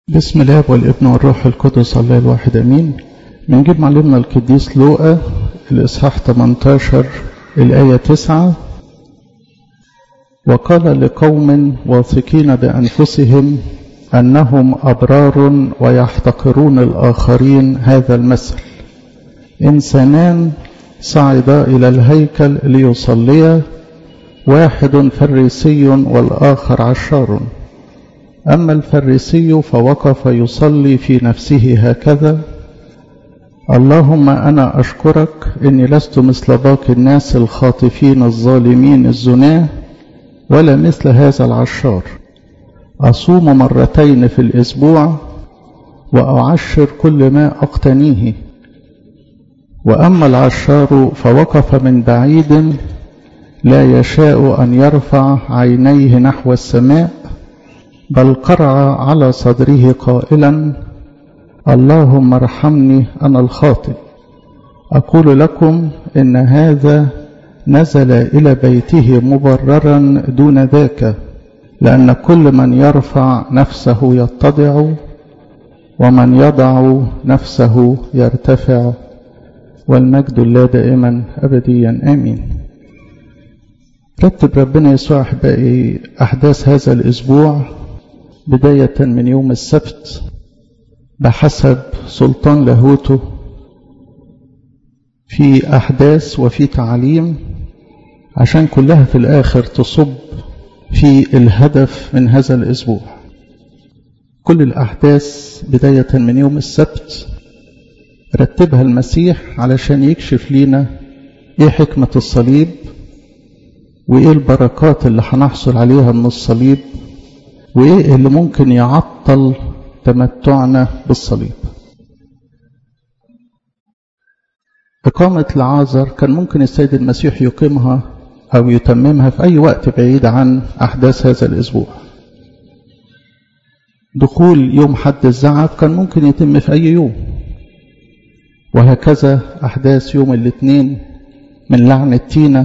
بسم الله والابن والروح القدس الله الواحد امين بنجيب معلمنا القديس لوقا الاصحاح 18 الايه 9 وقال لقوم واثقين بانفسهم انهم ابرار ويحتقرون الاخرين هذا المثل انسانان صعدا الى الهيكل ليصليا واحد فريسي والاخر عشار أما الفريسي فوقف يصلي في نفسه هكذا اللهم أنا أشكرك إني لست مثل باقي الناس الخاطفين الظالمين الزناه ولا مثل هذا العشار أصوم مرتين في الأسبوع وأعشر كل ما أقتنيه وأما العشار فوقف من بعيد لا يشاء أن يرفع عينيه نحو السماء بل قرع على صدره قائلا اللهم ارحمني انا الخاطئ اقول لكم ان هذا نزل الى بيته مبررا دون ذاك لان كل من يرفع نفسه يتضع ومن يضع نفسه يرتفع والمجد الله دائما ابديا امين رتب ربنا يسوع احبائي احداث هذا الاسبوع بداية من يوم السبت بحسب سلطان لاهوته في أحداث وفي تعليم عشان كلها في الآخر تصب في الهدف من هذا الأسبوع كل الأحداث بداية من يوم السبت رتبها المسيح علشان يكشف لينا إيه حكمة الصليب وإيه البركات اللي هنحصل عليها من الصليب وإيه اللي ممكن يعطل تمتعنا بالصليب إقامة العازر كان ممكن السيد المسيح يقيمها أو يتممها في أي وقت بعيد عن أحداث هذا الأسبوع دخول يوم حد الزعف كان ممكن يتم في أي يوم وهكذا أحداث يوم الاثنين من لعنة تينا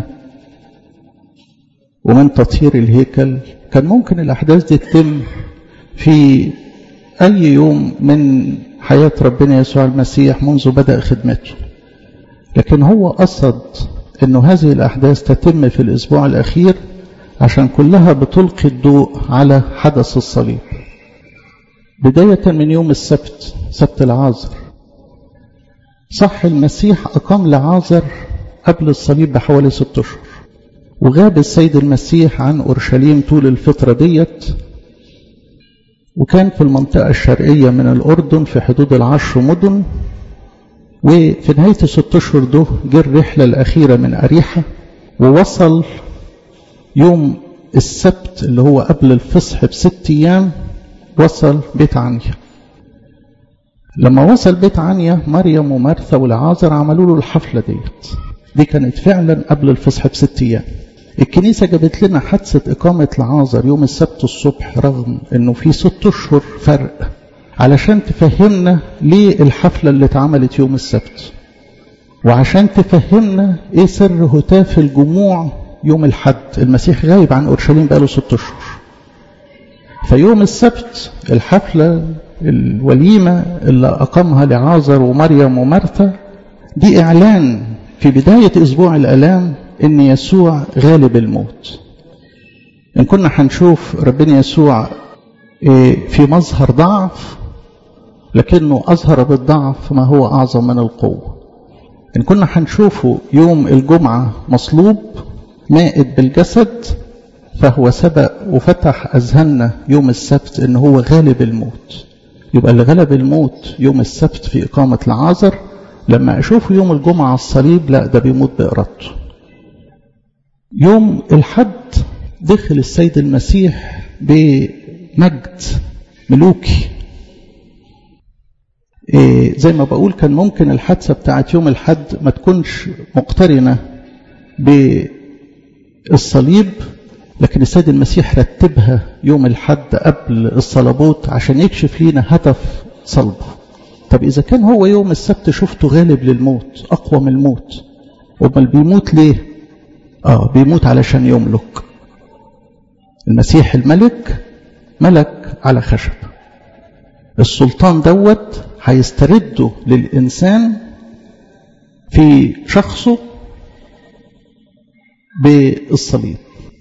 ومن تطهير الهيكل كان ممكن الأحداث دي تتم في أي يوم من حياة ربنا يسوع المسيح منذ بدأ خدمته لكن هو قصد أنه هذه الأحداث تتم في الأسبوع الأخير عشان كلها بتلقي الضوء على حدث الصليب بداية من يوم السبت سبت العازر صح المسيح أقام لعازر قبل الصليب بحوالي ست أشهر وغاب السيد المسيح عن أورشليم طول الفترة ديت وكان في المنطقة الشرقية من الأردن في حدود العشر مدن وفي نهاية الست أشهر ده جه الرحلة الأخيرة من أريحة ووصل يوم السبت اللي هو قبل الفصح بست أيام وصل بيت عنيا لما وصل بيت عنيا مريم ومرثا والعازر عملوا له الحفلة ديت دي كانت فعلا قبل الفصح بست أيام الكنيسة جابت لنا حادثة إقامة العازر يوم السبت الصبح رغم إنه في ست أشهر فرق علشان تفهمنا ليه الحفلة اللي اتعملت يوم السبت وعشان تفهمنا إيه سر هتاف الجموع يوم الحد المسيح غايب عن أورشليم بقاله ست أشهر فيوم السبت الحفلة الوليمة اللي أقامها لعازر ومريم ومرثا دي إعلان في بداية أسبوع الألام إن يسوع غالب الموت إن كنا هنشوف ربنا يسوع في مظهر ضعف لكنه أظهر بالضعف ما هو أعظم من القوة إن كنا هنشوفه يوم الجمعة مصلوب مائد بالجسد فهو سبق وفتح أذهاننا يوم السبت إن هو غالب الموت يبقى اللي غلب الموت يوم السبت في إقامة العازر لما أشوفه يوم الجمعة على الصليب لا ده بيموت بإرادته يوم الحد دخل السيد المسيح بمجد ملوكي إيه زي ما بقول كان ممكن الحادثة بتاعت يوم الحد ما تكونش مقترنة بالصليب لكن السيد المسيح رتبها يوم الحد قبل الصلبوت عشان يكشف لينا هدف صلبه طب إذا كان هو يوم السبت شفته غالب للموت أقوى من الموت أمال بيموت ليه؟ آه بيموت علشان يملك المسيح الملك ملك على خشب السلطان دوت هيسترده للإنسان في شخصه بالصليب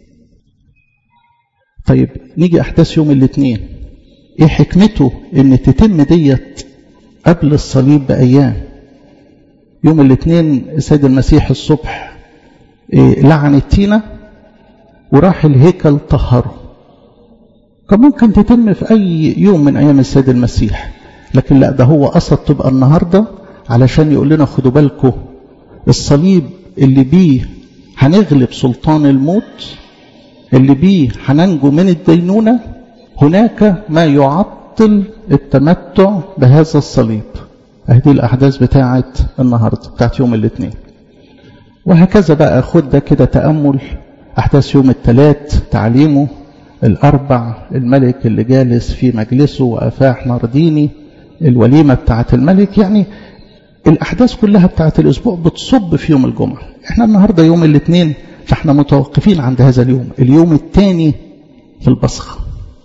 طيب نيجي أحداث يوم الاثنين إيه حكمته إن تتم ديت قبل الصليب بأيام يوم الاثنين السيد المسيح الصبح إيه لعن التينة وراح الهيكل طهره كان ممكن تتم في أي يوم من أيام السيد المسيح لكن لا ده هو قصد تبقى النهاردة علشان يقول لنا خدوا بالكم الصليب اللي بيه هنغلب سلطان الموت اللي بيه هننجو من الدينونة هناك ما يعطل التمتع بهذا الصليب هذه الأحداث بتاعة النهاردة بتاعت يوم الاثنين وهكذا بقى خد ده كده تأمل أحداث يوم الثلاث تعليمه الأربع الملك اللي جالس في مجلسه وأفاح نارديني الوليمة بتاعة الملك يعني الأحداث كلها بتاعة الأسبوع بتصب في يوم الجمعة احنا النهاردة يوم الاثنين فاحنا متوقفين عند هذا اليوم اليوم الثاني في البصخة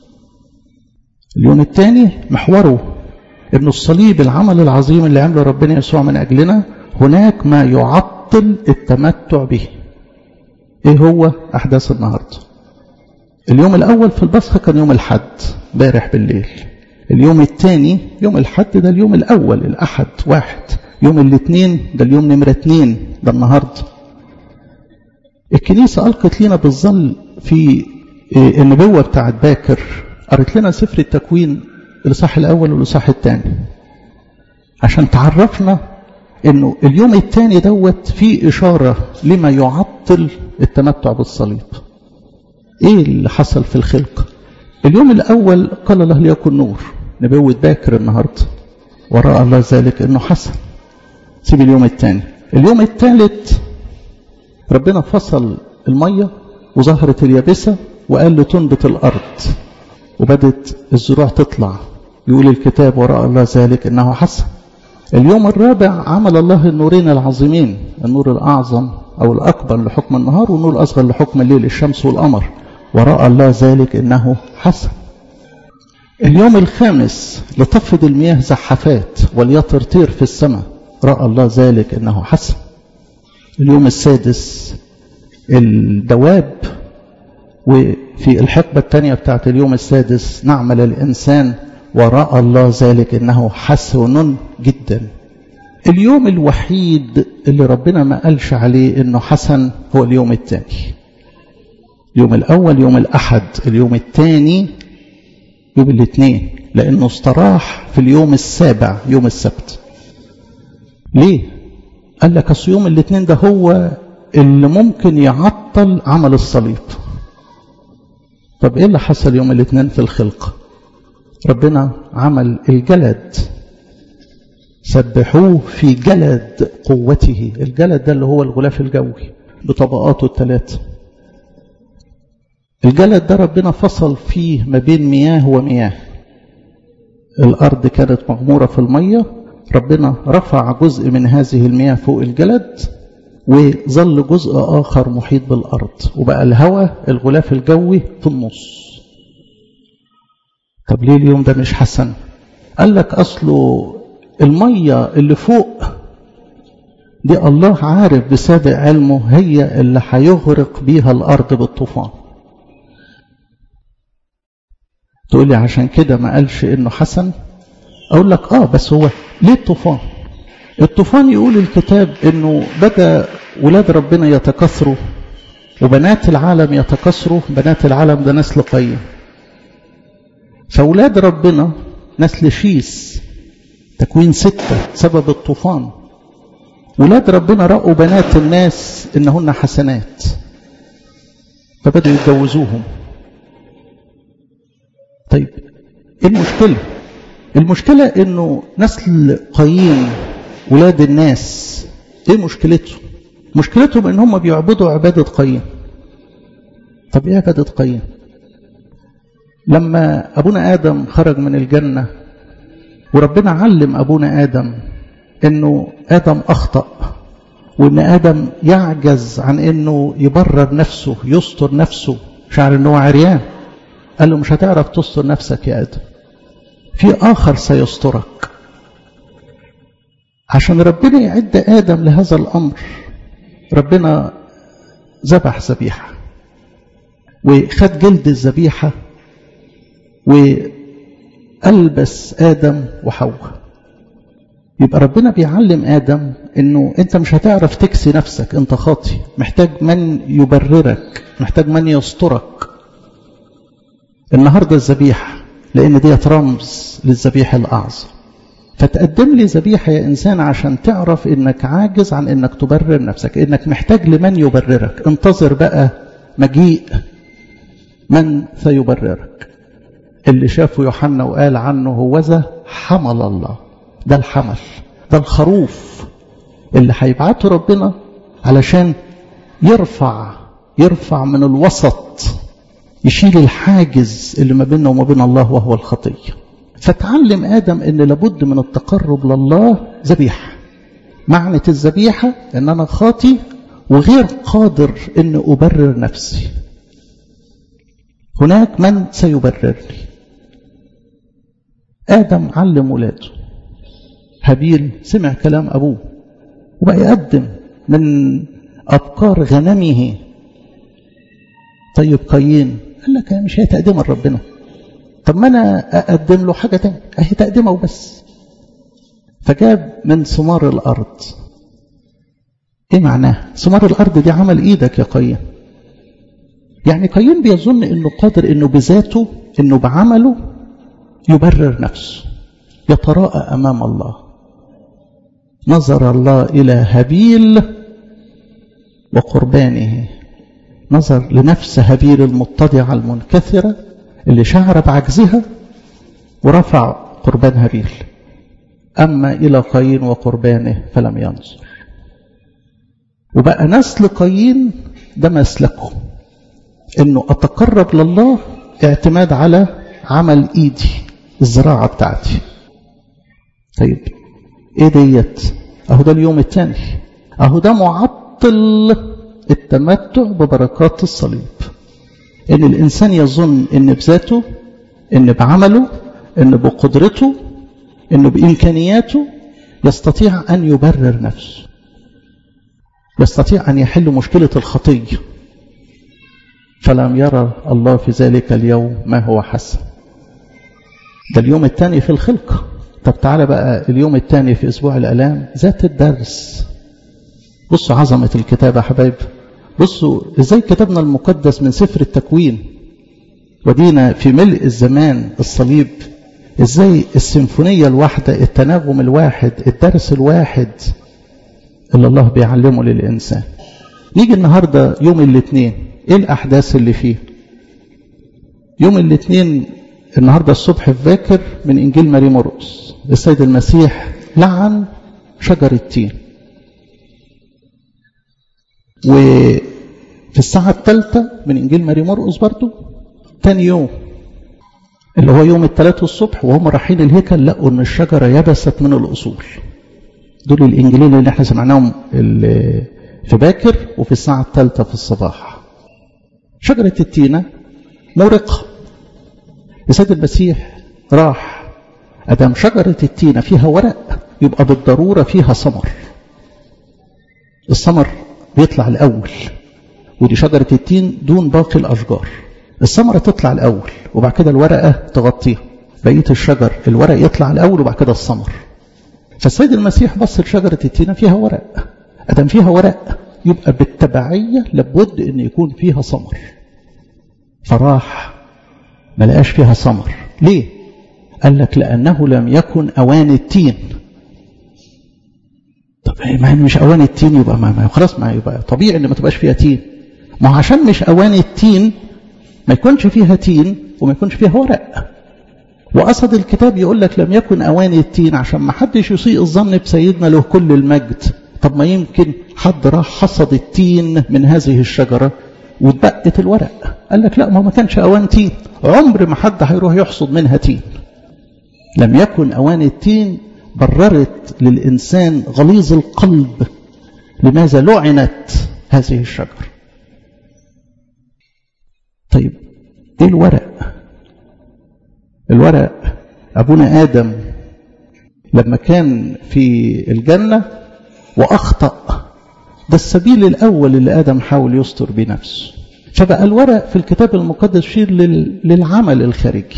اليوم الثاني محوره ابن الصليب العمل العظيم اللي عمله ربنا يسوع من أجلنا هناك ما يعطل التمتع به ايه هو أحداث النهاردة اليوم الأول في البصخة كان يوم الحد بارح بالليل اليوم الثاني يوم الحد ده اليوم الأول الأحد واحد يوم الاثنين ده اليوم نمرة اثنين ده النهاردة الكنيسة ألقت لنا بالظل في النبوة بتاعت باكر قرت لنا سفر التكوين الإصحاح الأول والإصحاح الثاني عشان تعرفنا إنه اليوم الثاني دوت فيه إشارة لما يعطل التمتع بالصليب إيه اللي حصل في الخلق اليوم الأول قال الله ليكن نور نبوة باكر النهاردة وراء الله ذلك إنه حسن سيب اليوم الثاني اليوم الثالث ربنا فصل المية وظهرت اليابسة وقال له تنبت الأرض وبدت الزروع تطلع يقول الكتاب وراء الله ذلك إنه حسن اليوم الرابع عمل الله النورين العظيمين النور الأعظم أو الأكبر لحكم النهار والنور الأصغر لحكم الليل الشمس والقمر وراء الله ذلك إنه حسن اليوم الخامس لتفض المياه زحفات وليطر طير في السماء رأى الله ذلك إنه حسن اليوم السادس الدواب وفي الحقبة الثانية بتاعت اليوم السادس نعمل الإنسان ورأى الله ذلك إنه حسن جدا اليوم الوحيد اللي ربنا ما قالش عليه إنه حسن هو اليوم الثاني اليوم الأول يوم الأحد اليوم الثاني يوم الاثنين لأنه استراح في اليوم السابع يوم السبت ليه؟ قال لك أصل يوم الاثنين ده هو اللي ممكن يعطل عمل الصليب طب ايه اللي حصل يوم الاثنين في الخلق ربنا عمل الجلد سبحوه في جلد قوته الجلد ده اللي هو الغلاف الجوي بطبقاته الثلاثه الجلد ده ربنا فصل فيه ما بين مياه ومياه الأرض كانت مغمورة في المية ربنا رفع جزء من هذه المياه فوق الجلد وظل جزء آخر محيط بالأرض وبقى الهواء الغلاف الجوي في النص طب ليه اليوم ده مش حسن قال لك أصله المية اللي فوق دي الله عارف بسابق علمه هي اللي هيغرق بيها الأرض بالطوفان تقول لي عشان كده ما قالش انه حسن اقول لك اه بس هو ليه الطوفان الطوفان يقول الكتاب انه بدا ولاد ربنا يتكاثروا وبنات العالم يتكاثروا بنات العالم ده نسل قيم فاولاد ربنا نسل شيس تكوين ستة سبب الطوفان ولاد ربنا رأوا بنات الناس إنهن حسنات فبدأوا يتجوزوهم طيب ايه المشكلة المشكلة انه نسل قايين ولاد الناس ايه مشكلته مشكلتهم ان هم بيعبدوا عبادة قايين طب ايه عبادة قايين لما ابونا ادم خرج من الجنة وربنا علم ابونا ادم انه ادم اخطأ وان ادم يعجز عن انه يبرر نفسه يستر نفسه شعر انه عريان قال له مش هتعرف تستر نفسك يا ادم في آخر سيسترك عشان ربنا يعد آدم لهذا الأمر ربنا ذبح ذبيحة وخد جلد الذبيحة وألبس آدم وحواء يبقى ربنا بيعلم آدم انه انت مش هتعرف تكسي نفسك انت خاطي محتاج من يبررك محتاج من يسترك النهاردة الذبيحة لان ديت رمز للذبيحة الاعظم فتقدم لي ذبيحة يا انسان عشان تعرف انك عاجز عن انك تبرر نفسك انك محتاج لمن يبررك انتظر بقى مجيء من سيبررك اللي شافه يوحنا وقال عنه هوذا حمل الله ده الحمل ده الخروف اللي هيبعته ربنا علشان يرفع يرفع من الوسط يشيل الحاجز اللي ما بيننا وما بين الله وهو الخطية فتعلم آدم أن لابد من التقرب لله ذبيحة معنى الذبيحة أن أنا خاطي وغير قادر أن أبرر نفسي هناك من سيبررني آدم علم ولاده هابيل سمع كلام أبوه وبقى يقدم من أبكار غنمه طيب قايين قال لك مش هي تقدمها لربنا طب ما أنا أقدم له حاجة تانية أهي تقدمها وبس فجاب من ثمار الأرض إيه معناه ثمار الأرض دي عمل إيدك يا قايين يعني قايين بيظن إنه قادر إنه بذاته إنه بعمله يبرر نفسه يتراءى أمام الله نظر الله إلى هابيل وقربانه نظر لنفس هابيل المتضعة المنكثرة اللي شعر بعجزها ورفع قربان هابيل أما إلى قايين وقربانه فلم ينظر وبقى نسل قايين ده مسلكه انه اتقرب لله اعتماد على عمل ايدي الزراعة بتاعتي طيب ايه ديت اهو ده اليوم الثاني اهو ده معطل التمتع ببركات الصليب ان الانسان يظن ان بذاته ان بعمله ان بقدرته انه بامكانياته يستطيع ان يبرر نفسه يستطيع ان يحل مشكله الخطيه فلم يرى الله في ذلك اليوم ما هو حسن ده اليوم الثاني في الخلقه طب تعالى بقى اليوم الثاني في أسبوع الألام ذات الدرس بصوا عظمة الكتاب يا حبايب بصوا إزاي كتبنا المقدس من سفر التكوين ودينا في ملء الزمان الصليب إزاي السيمفونية الواحدة التناغم الواحد الدرس الواحد اللي الله بيعلمه للإنسان نيجي النهاردة يوم الاثنين إيه الأحداث اللي فيه يوم الاثنين النهاردة الصبح في باكر من إنجيل ماري مرقس السيد المسيح لعن شجر التين وفي الساعة الثالثة من إنجيل ماري مرقس برضو تاني يوم اللي هو يوم الثلاث الصبح وهم رايحين الهيكل لقوا ان الشجرة يبست من الأصول دول الإنجيلين اللي احنا سمعناهم في باكر وفي الساعة الثالثة في الصباح شجرة التينة مورقة السيد المسيح راح أدام شجرة التينة فيها ورق يبقى بالضرورة فيها ثمر الثمر بيطلع الأول ودي شجرة التين دون باقي الأشجار الثمرة تطلع الأول وبعد كده الورقة تغطيها بقية الشجر الورق يطلع الأول وبعد كده الثمر فالسيد المسيح بص لشجرة التينة فيها ورق أدام فيها ورق يبقى بالتبعية لابد أن يكون فيها ثمر فراح ما لقاش فيها ثمر ليه قال لك لأنه لم يكن أوان التين طب ما مش أوان التين يبقى ما, ما خلاص ما يبقى طبيعي إن ما تبقاش فيها تين ما هو عشان مش أوان التين ما يكونش فيها تين وما يكونش فيها ورق وقصد الكتاب يقول لك لم يكن أوان التين عشان ما حدش يسيء الظن بسيدنا له كل المجد طب ما يمكن حد راح حصد التين من هذه الشجرة واتبقت الورق قال لك لا ما ما كانش أوان تين عمر ما حد هيروح يحصد منها تين لم يكن أوان التين بررت للإنسان غليظ القلب لماذا لعنت هذه الشجرة طيب ايه الورق الورق أبونا آدم لما كان في الجنة وأخطأ ده السبيل الأول اللي آدم حاول يستر بيه نفسه فبقى الورق في الكتاب المقدس يشير للعمل الخارجي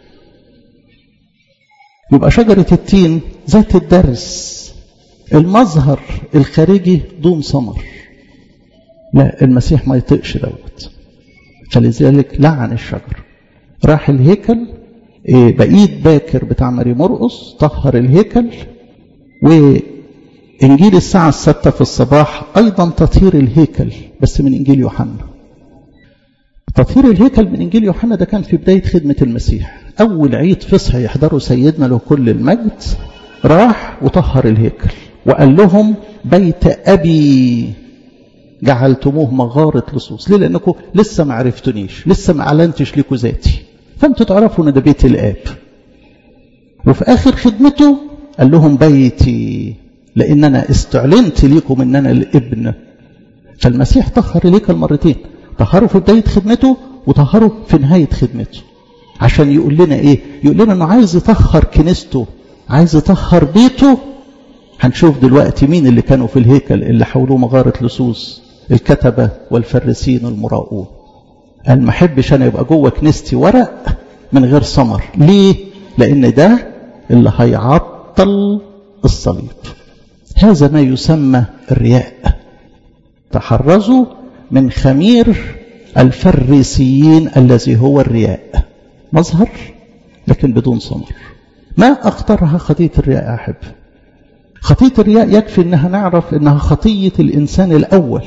يبقى شجرة التين ذات الدرس المظهر الخارجي دون ثمر لا المسيح ما يطيقش دوت فلذلك لعن الشجر راح الهيكل بقيت باكر بتاع ماري مرقص طهر الهيكل وإنجيل الساعة الستة في الصباح أيضا تطهير الهيكل بس من إنجيل يوحنا تطهير الهيكل من إنجيل يوحنا ده كان في بداية خدمة المسيح أول عيد فصح يحضره سيدنا له كل المجد راح وطهر الهيكل وقال لهم بيت أبي جعلتموه مغارة لصوص ليه لأنكم لسه ما عرفتونيش لسه ما أعلنتش لكم ذاتي فانتوا تعرفوا ان ده بيت الآب وفي آخر خدمته قال لهم بيتي لأن أنا استعلنت لكم أن أنا الابن فالمسيح طهر الهيكل مرتين طهره في بداية خدمته وطهره في نهاية خدمته عشان يقول لنا ايه يقول لنا انه عايز يطهر كنيسته عايز يطهر بيته هنشوف دلوقتي مين اللي كانوا في الهيكل اللي حولوه مغارة لصوص الكتبة والفرسين المراؤون قال ما احبش انا يبقى جوه كنيستي ورق من غير ثمر ليه لان ده اللي هيعطل الصليب هذا ما يسمى الرياء تحرزوا من خمير الفريسيين الذي هو الرياء مظهر لكن بدون ثمر ما أخطرها خطية الرياء يا أحب خطية الرياء يكفي أنها نعرف أنها خطية الإنسان الأول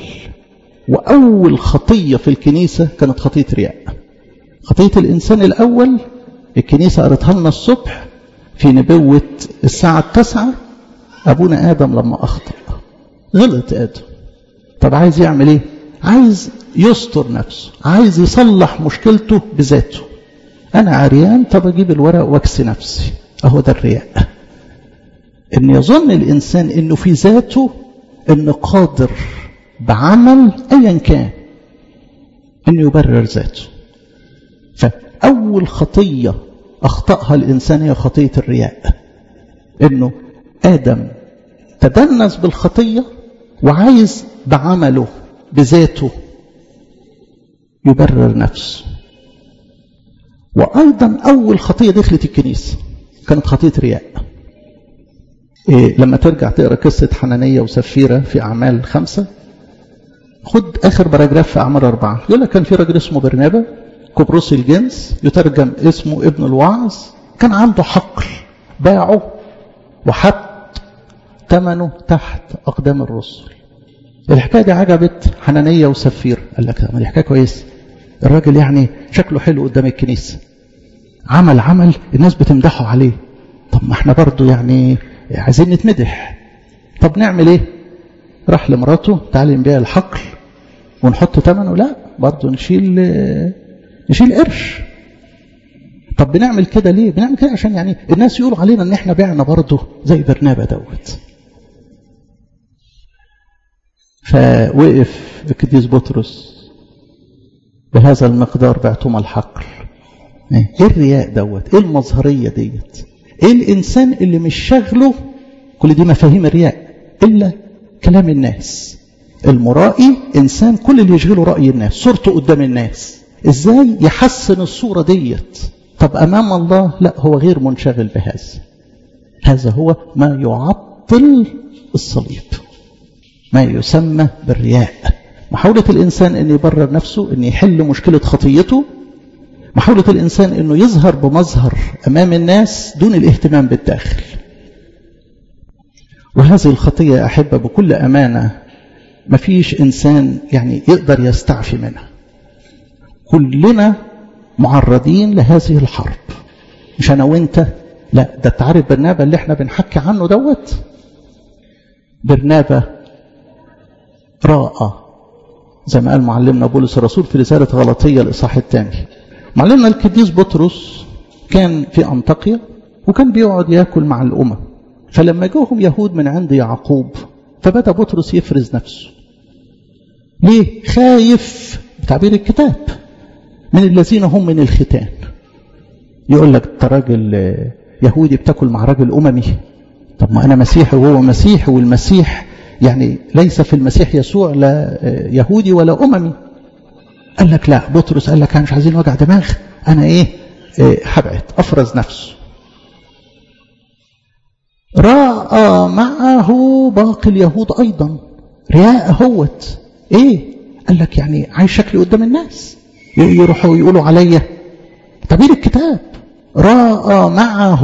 وأول خطية في الكنيسة كانت خطية رياء خطية الإنسان الأول الكنيسة قرتها لنا الصبح في نبوة الساعة التاسعة أبونا آدم لما أخطأ غلط آدم طب عايز يعمل إيه عايز يستر نفسه عايز يصلح مشكلته بذاته أنا عريان طب أجيب الورق واكسي نفسي أهو ده الرياء إن يظن الإنسان إنه في ذاته إنه قادر بعمل أيا كان إنه يبرر ذاته فأول خطية أخطأها الإنسان هي خطية الرياء إنه آدم تدنس بالخطية وعايز بعمله بذاته يبرر نفسه وأيضا أول خطية دخلت الكنيسة كانت خطية رياء إيه لما ترجع تقرأ قصة حنانية وسفيرة في أعمال خمسة خد آخر باراجراف في أعمال أربعة يقول لك كان في راجل اسمه برنابا قبرصي الجنس يترجم اسمه ابن الوعظ كان عنده حقل باعه وحط ثمنه تحت أقدام الرسل الحكاية دي عجبت حنانية وسفير قال لك دي حكاية كويسة الراجل يعني شكله حلو قدام الكنيسة عمل عمل الناس بتمدحه عليه طب ما احنا برضو يعني عايزين نتمدح طب نعمل ايه راح لمراته تعالي نبيع الحقل ونحط ثمنه لا برضو نشيل نشيل قرش طب بنعمل كده ليه بنعمل كده عشان يعني الناس يقولوا علينا ان احنا بعنا برضه زي برنابا دوت فوقف القديس بطرس بهذا المقدار بعتم الحقل ايه الرياء دوت ايه المظهرية ديت ايه الانسان اللي مش شغله كل دي مفاهيم الرياء الا كلام الناس المرائي انسان كل اللي يشغله رأي الناس صورته قدام الناس ازاي يحسن الصورة ديت طب امام الله لا هو غير منشغل بهذا هذا هو ما يعطل الصليب ما يسمى بالرياء محاولة الإنسان أن يبرر نفسه أن يحل مشكلة خطيته محاولة الإنسان أنه يظهر بمظهر أمام الناس دون الاهتمام بالداخل وهذه الخطية أحبة بكل أمانة ما فيش إنسان يعني يقدر يستعفي منها كلنا معرضين لهذه الحرب مش أنا وإنت لا ده تعرف برنابا اللي احنا بنحكي عنه دوت برنابا راى زي ما قال معلمنا بولس الرسول في رسالة غلطية الإصحاح الثاني معلمنا القديس بطرس كان في أنطاكيا وكان بيقعد ياكل مع الأمم فلما جاهم يهود من عند يعقوب فبدأ بطرس يفرز نفسه ليه خايف بتعبير الكتاب من الذين هم من الختان يقول لك انت راجل يهودي بتاكل مع راجل أممي طب ما أنا مسيحي وهو مسيحي والمسيح يعني ليس في المسيح يسوع لا يهودي ولا أممي قال لك لا بطرس قال لك أنا مش عايزين وجع دماغ أنا إيه هبعد أفرز نفسه رأى معه باقي اليهود أيضا رياء هوت إيه قال لك يعني عايز شكلي قدام الناس يروحوا يقولوا عليا تعبير الكتاب رأى معه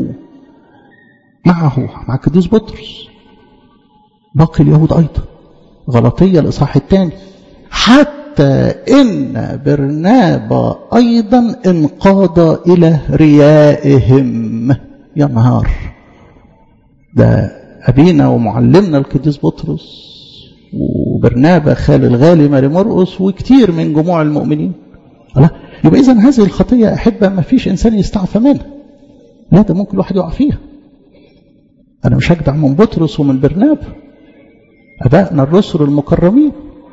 معه مع القديس بطرس باقي اليهود أيضا غلطية الإصحاح الثاني حتى إن برنابا أيضا انقاد إلى ريائهم يا نهار ده أبينا ومعلمنا القديس بطرس وبرنابا خال الغالي ماري مرقس وكتير من جموع المؤمنين لا يبقى إذا هذه الخطية أحبة ما فيش إنسان يستعفى منها لا ده ممكن الواحد يقع فيها أنا مش هجدع من بطرس ومن برنابا أبائنا الرسل المكرمين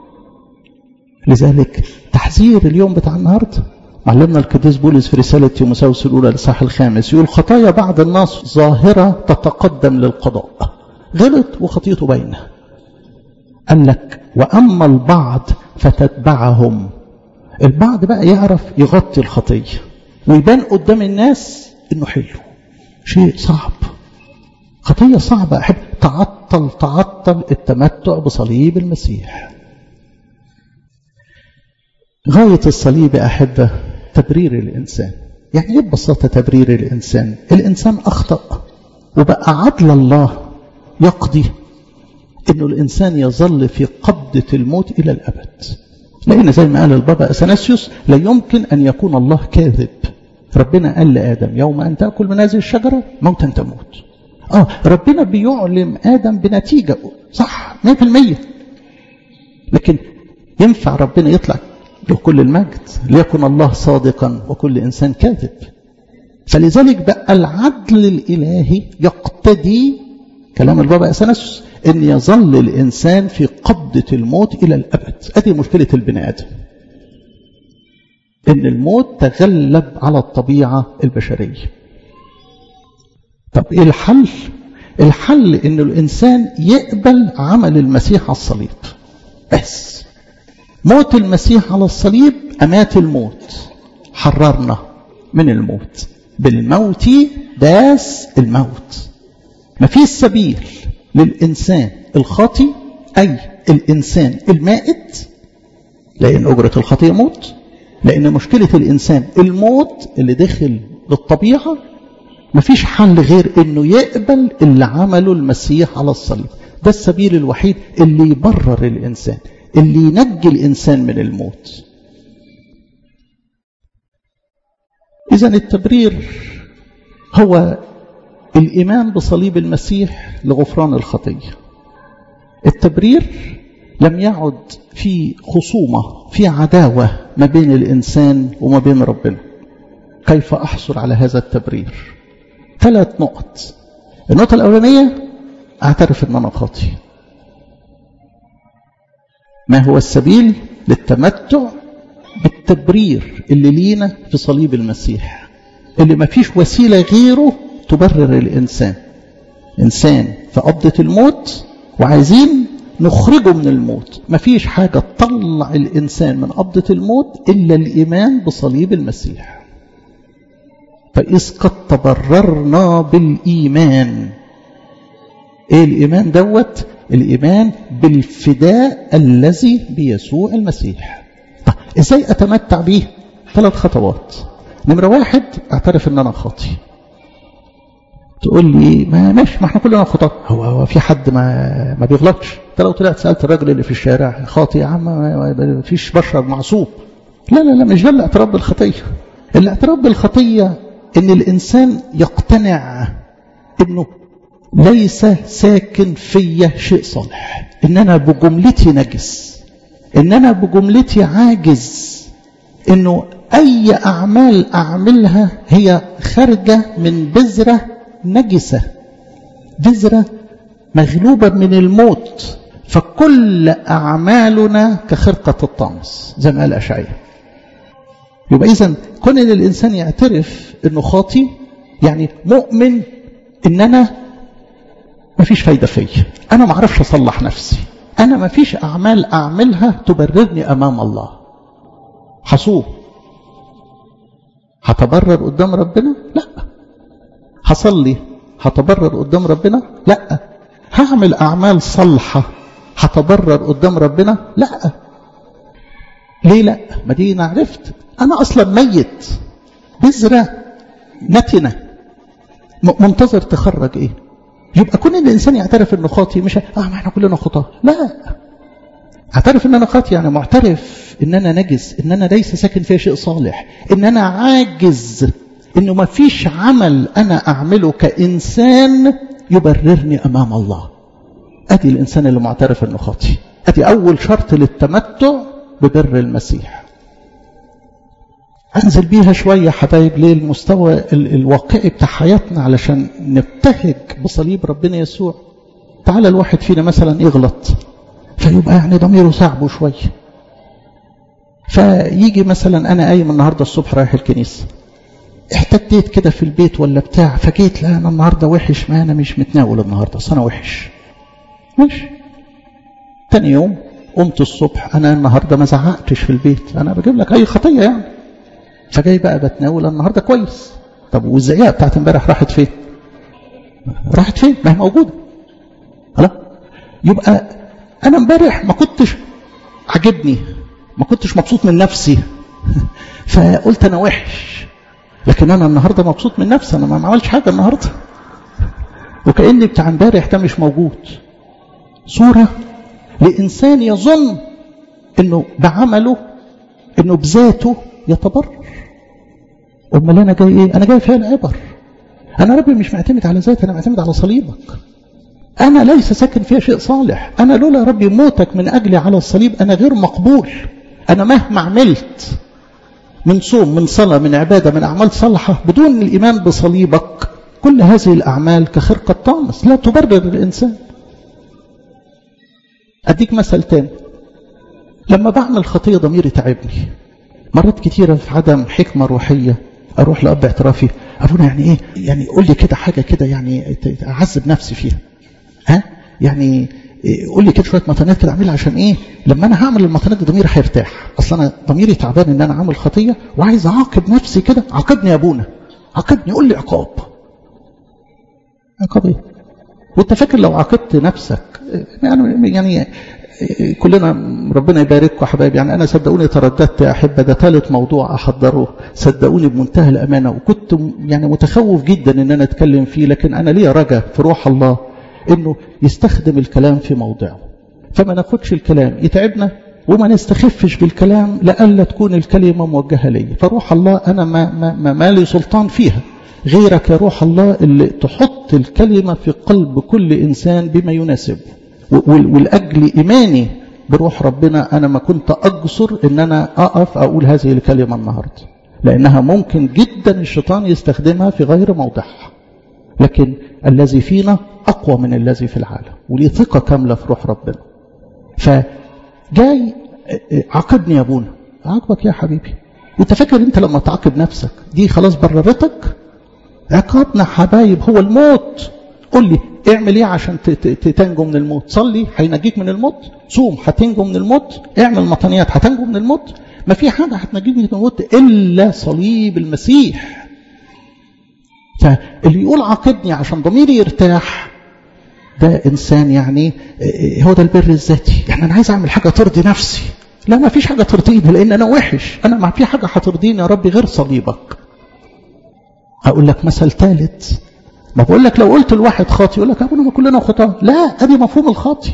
لذلك تحذير اليوم بتاع النهارده معلمنا القديس بولس في رسالة تيموساوس الأولى الإصحاح الخامس يقول خطايا بعض الناس ظاهرة تتقدم للقضاء غلط وخطيته باينة قال لك وأما البعض فتتبعهم البعض بقى يعرف يغطي الخطية ويبان قدام الناس إنه حلو شيء صعب خطية صعبة أحب تعطل تعطل التمتع بصليب المسيح غاية الصليب أحبة تبرير الإنسان يعني إيه ببساطة تبرير الإنسان الإنسان أخطأ وبقى عدل الله يقضي إنه الإنسان يظل في قبضة الموت إلى الأبد لأن زي ما قال البابا أثناسيوس لا يمكن أن يكون الله كاذب ربنا قال لآدم يوم أن تأكل من هذه الشجرة موتا تموت آه ربنا بيعلم آدم بنتيجة صح 100% لكن ينفع ربنا يطلع له كل المجد ليكن الله صادقا وكل إنسان كاذب فلذلك بقى العدل الإلهي يقتدي كلام البابا أثناسيوس أن يظل الإنسان في قبضة الموت إلى الأبد هذه مشكلة البني آدم أن الموت تغلب على الطبيعة البشرية طب إيه الحل؟ الحل أن الإنسان يقبل عمل المسيح على الصليب بس موت المسيح على الصليب أمات الموت حررنا من الموت بالموت داس الموت ما فيش سبيل للإنسان الخاطي أي الإنسان المائت لأن أجرة الخطية موت لأن مشكلة الإنسان الموت اللي دخل للطبيعة مفيش حل غير انه يقبل اللي عمله المسيح على الصليب ده السبيل الوحيد اللي يبرر الانسان اللي ينجي الانسان من الموت اذا التبرير هو الايمان بصليب المسيح لغفران الخطيه التبرير لم يعد في خصومه في عداوه ما بين الانسان وما بين ربنا كيف احصل على هذا التبرير ثلاث نقط النقطة الأولانية أعترف أن أنا خاطي ما هو السبيل للتمتع بالتبرير اللي لينا في صليب المسيح اللي ما فيش وسيلة غيره تبرر الإنسان إنسان في قبضة الموت وعايزين نخرجه من الموت ما فيش حاجة تطلع الإنسان من قبضة الموت إلا الإيمان بصليب المسيح فإذ قد تبررنا بالإيمان إيه الإيمان دوت الإيمان بالفداء الذي بيسوع المسيح طيب إزاي أتمتع به ثلاث خطوات نمرة واحد أعترف أن أنا خاطي تقول لي ما ماشي ما احنا كلنا خطاة هو, هو في حد ما ما بيغلطش انت لو طلعت سالت الراجل اللي في الشارع خاطي يا عم ما فيش بشر معصوم لا لا لا مش ده الاعتراف بالخطيه الاعتراف بالخطيه ان الانسان يقتنع انه ليس ساكن فيا شيء صالح ان انا بجملتي نجس ان انا بجملتي عاجز انه اي اعمال اعملها هي خارجه من بذره نجسه بذره مغلوبه من الموت فكل اعمالنا كخرقه الطمس زي ما قال اشعياء يبقى اذا كون ان الانسان يعترف انه خاطي يعني مؤمن ان انا مفيش فايدة فيا انا معرفش اصلح نفسي انا مفيش اعمال اعملها تبررني امام الله هصوم هتبرر قدام ربنا لا هصلي هتبرر قدام ربنا لا هعمل اعمال صالحه هتبرر قدام ربنا لا ليه لا ما دي انا عرفت انا اصلا ميت بذره نتنه منتظر تخرج ايه يبقى كون الانسان يعترف انه خاطي مش اه ما احنا كلنا خطاه لا اعترف ان انا خاطي يعني معترف ان انا نجس ان انا ليس ساكن فيها شيء صالح ان انا عاجز انه ما فيش عمل انا اعمله كانسان يبررني امام الله ادي الانسان اللي معترف انه خاطي ادي اول شرط للتمتع ببر المسيح انزل بيها شويه حبايب ليه المستوى الواقعي بتاع حياتنا علشان نبتهج بصليب ربنا يسوع تعالى الواحد فينا مثلا يغلط فيبقى يعني ضميره صعبه شويه فيجي مثلا انا قايم النهارده الصبح رايح الكنيسه احتديت كده في البيت ولا بتاع فجيت لا انا النهارده وحش ما انا مش متناول النهارده اصل انا وحش ماشي تاني يوم قمت الصبح انا النهارده ما زعقتش في البيت انا بجيب لك اي خطيه يعني فجاي بقى بتناول النهارده كويس طب والزعيقه بتاعت امبارح راحت فين راحت فين ما هي موجوده خلاص يبقى انا امبارح ما كنتش عجبني ما كنتش مبسوط من نفسي فقلت انا وحش لكن انا النهارده مبسوط من نفسي انا ما عملتش حاجه النهارده وكأن بتاع امبارح ده مش موجود صورة لإنسان يظن انه بعمله انه بذاته يتبرر امال انا جاي ايه انا جاي فيها العبر انا ربي مش معتمد على ذاتي انا معتمد على صليبك انا ليس ساكن فيها شيء صالح انا لولا ربي موتك من اجلي على الصليب انا غير مقبول انا مهما عملت من صوم من صلاة من عبادة من أعمال صالحة بدون الإيمان بصليبك كل هذه الأعمال كخرقة طامس لا تبرر الإنسان أديك مثل تاني لما بعمل خطية ضميري تعبني مرات كتيرة في عدم حكمة روحية أروح لأب اعترافي أبونا يعني إيه يعني قول لي كده حاجة كده يعني أعذب نفسي فيها ها يعني قول لي كده شويه مطانات كده اعملها عشان ايه لما انا هعمل المطانات دي ضميري هيرتاح اصل انا ضميري تعبان ان انا عامل خطيه وعايز اعاقب نفسي كده عاقبني يا ابونا عاقبني قول لي عقاب عقاب ايه وانت فاكر لو عاقبت نفسك يعني يعني كلنا ربنا يبارككم حبايبي يعني انا صدقوني ترددت يا احبه ده ثالث موضوع احضره صدقوني بمنتهى الامانه وكنت يعني متخوف جدا ان انا اتكلم فيه لكن انا ليا رجا في روح الله انه يستخدم الكلام في موضعه فما ناخدش الكلام يتعبنا وما نستخفش بالكلام لألا تكون الكلمة موجهة لي فروح الله أنا ما, ما, ما, ما لي سلطان فيها غيرك يا روح الله اللي تحط الكلمة في قلب كل إنسان بما يناسبه والأجل إيماني بروح ربنا أنا ما كنت أقصر إن أنا أقف أقول هذه الكلمة النهاردة لأنها ممكن جدا الشيطان يستخدمها في غير موضعها لكن الذي فينا أقوى من الذي في العالم وليه ثقة كاملة في روح ربنا فجاي عاقبني يا ابونا عاقبك يا حبيبي وانت فاكر انت لما تعاقب نفسك دي خلاص بررتك عقابنا حبايب هو الموت قل لي اعمل ايه عشان تنجو من الموت صلي هينجيك من الموت صوم هتنجو من الموت اعمل مطنيات هتنجو من الموت ما في حاجه هتنجيك من الموت الا صليب المسيح فاللي يقول عاقبني عشان ضميري يرتاح ده انسان يعني هو ده البر الذاتي يعني انا عايز اعمل حاجه ترضي نفسي لا ما فيش حاجه ترضيني لان انا وحش انا ما في حاجه هترضيني يا ربي غير صليبك اقول لك مثل ثالث ما بقول لك لو قلت الواحد خاطي يقول لك يا ابونا ما كلنا خطاه لا ادي مفهوم الخاطي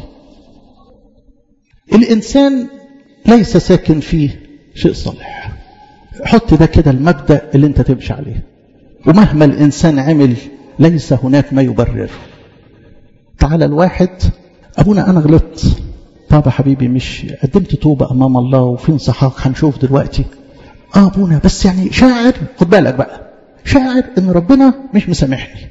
الانسان ليس ساكن فيه شيء صالح حط ده كده المبدا اللي انت تمشي عليه ومهما الانسان عمل ليس هناك ما يبرره تعالى الواحد ابونا انا غلطت طب يا حبيبي مش قدمت توبه امام الله وفي انصحاق هنشوف دلوقتي اه ابونا بس يعني شاعر خد بالك بقى شاعر ان ربنا مش مسامحني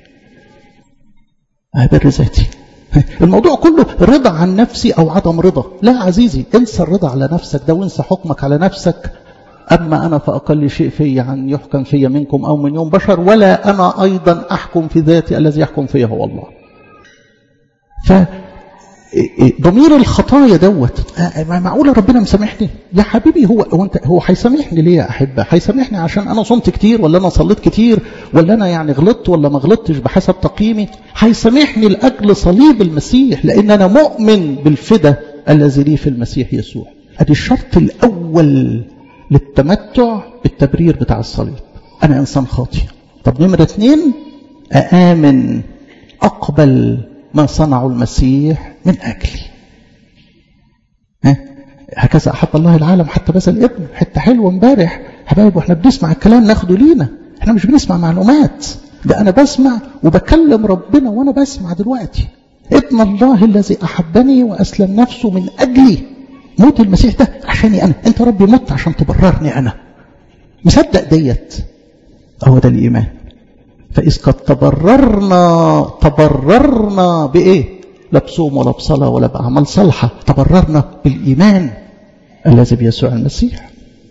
بر ذاتي الموضوع كله رضا عن نفسي او عدم رضا لا عزيزي انسى الرضا على نفسك ده وانسى حكمك على نفسك أما أنا فأقل شيء في عن يحكم في منكم أو من يوم بشر ولا أنا أيضا أحكم في ذاتي الذي يحكم فيه هو الله ف ضمير الخطايا دوت معقوله ربنا مسامحني يا حبيبي هو هو انت هو هيسامحني ليه يا احبه هيسامحني عشان انا صمت كتير ولا انا صليت كتير ولا انا يعني غلطت ولا ما غلطتش بحسب تقييمي هيسامحني لاجل صليب المسيح لان انا مؤمن بالفدا الذي لي في المسيح يسوع ادي الشرط الاول للتمتع بالتبرير بتاع الصليب انا انسان خاطئ طب نمره اثنين اامن اقبل ما صنعه المسيح من أجلي ها؟ هكذا أحب الله العالم حتى بذل ابن حتة حلوة امبارح حبايب واحنا بنسمع الكلام ناخده لينا احنا مش بنسمع معلومات ده أنا بسمع وبكلم ربنا وأنا بسمع دلوقتي ابن الله الذي أحبني وأسلم نفسه من أجلي موت المسيح ده عشاني أنا أنت ربي مت عشان تبررني أنا مصدق ديت هو ده الإيمان فإذ قد تبررنا تبررنا بإيه لا بصوم ولا بصلاة ولا بأعمال صالحة تبررنا بالإيمان الذي بيسوع المسيح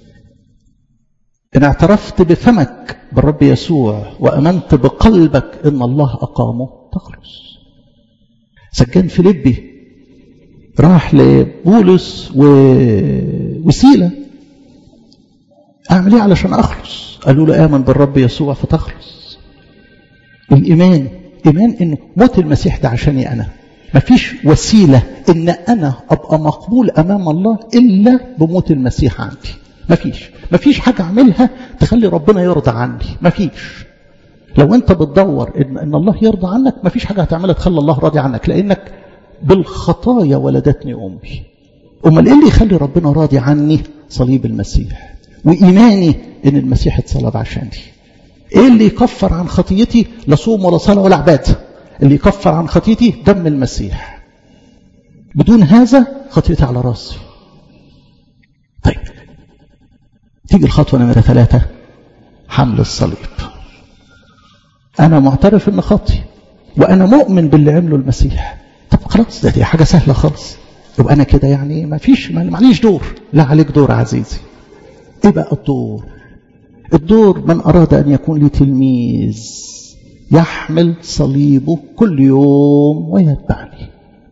إن اعترفت بفمك بالرب يسوع وأمنت بقلبك إن الله أقامه تخلص سجان فيليبي راح لبولس و... وسيلة أعمل إيه علشان أخلص قالوا له آمن بالرب يسوع فتخلص الإيمان إيمان إنه موت المسيح ده عشاني أنا مفيش وسيلة إن أنا أبقى مقبول أمام الله إلا بموت المسيح عندي مفيش مفيش حاجة أعملها تخلي ربنا يرضى عني مفيش لو أنت بتدور إن, إن الله يرضى عنك مفيش حاجة هتعملها تخلي الله راضي عنك لأنك بالخطايا ولدتني أمي أمال إيه اللي يخلي ربنا راضي عني صليب المسيح وإيماني إن المسيح اتصلب عشاني ايه اللي يكفر عن خطيتي لا صوم ولا صلاه ولا عباده اللي يكفر عن خطيتي دم المسيح بدون هذا خطيتي على راسي طيب تيجي الخطوه نمره ثلاثه حمل الصليب انا معترف ان خطي وانا مؤمن باللي عمله المسيح طب خلاص ده دي حاجه سهله خالص يبقى انا كده يعني ما فيش معليش دور لا عليك دور عزيزي ايه بقى الدور الدور من أراد أن يكون لي تلميذ يحمل صليبه كل يوم ويتبعني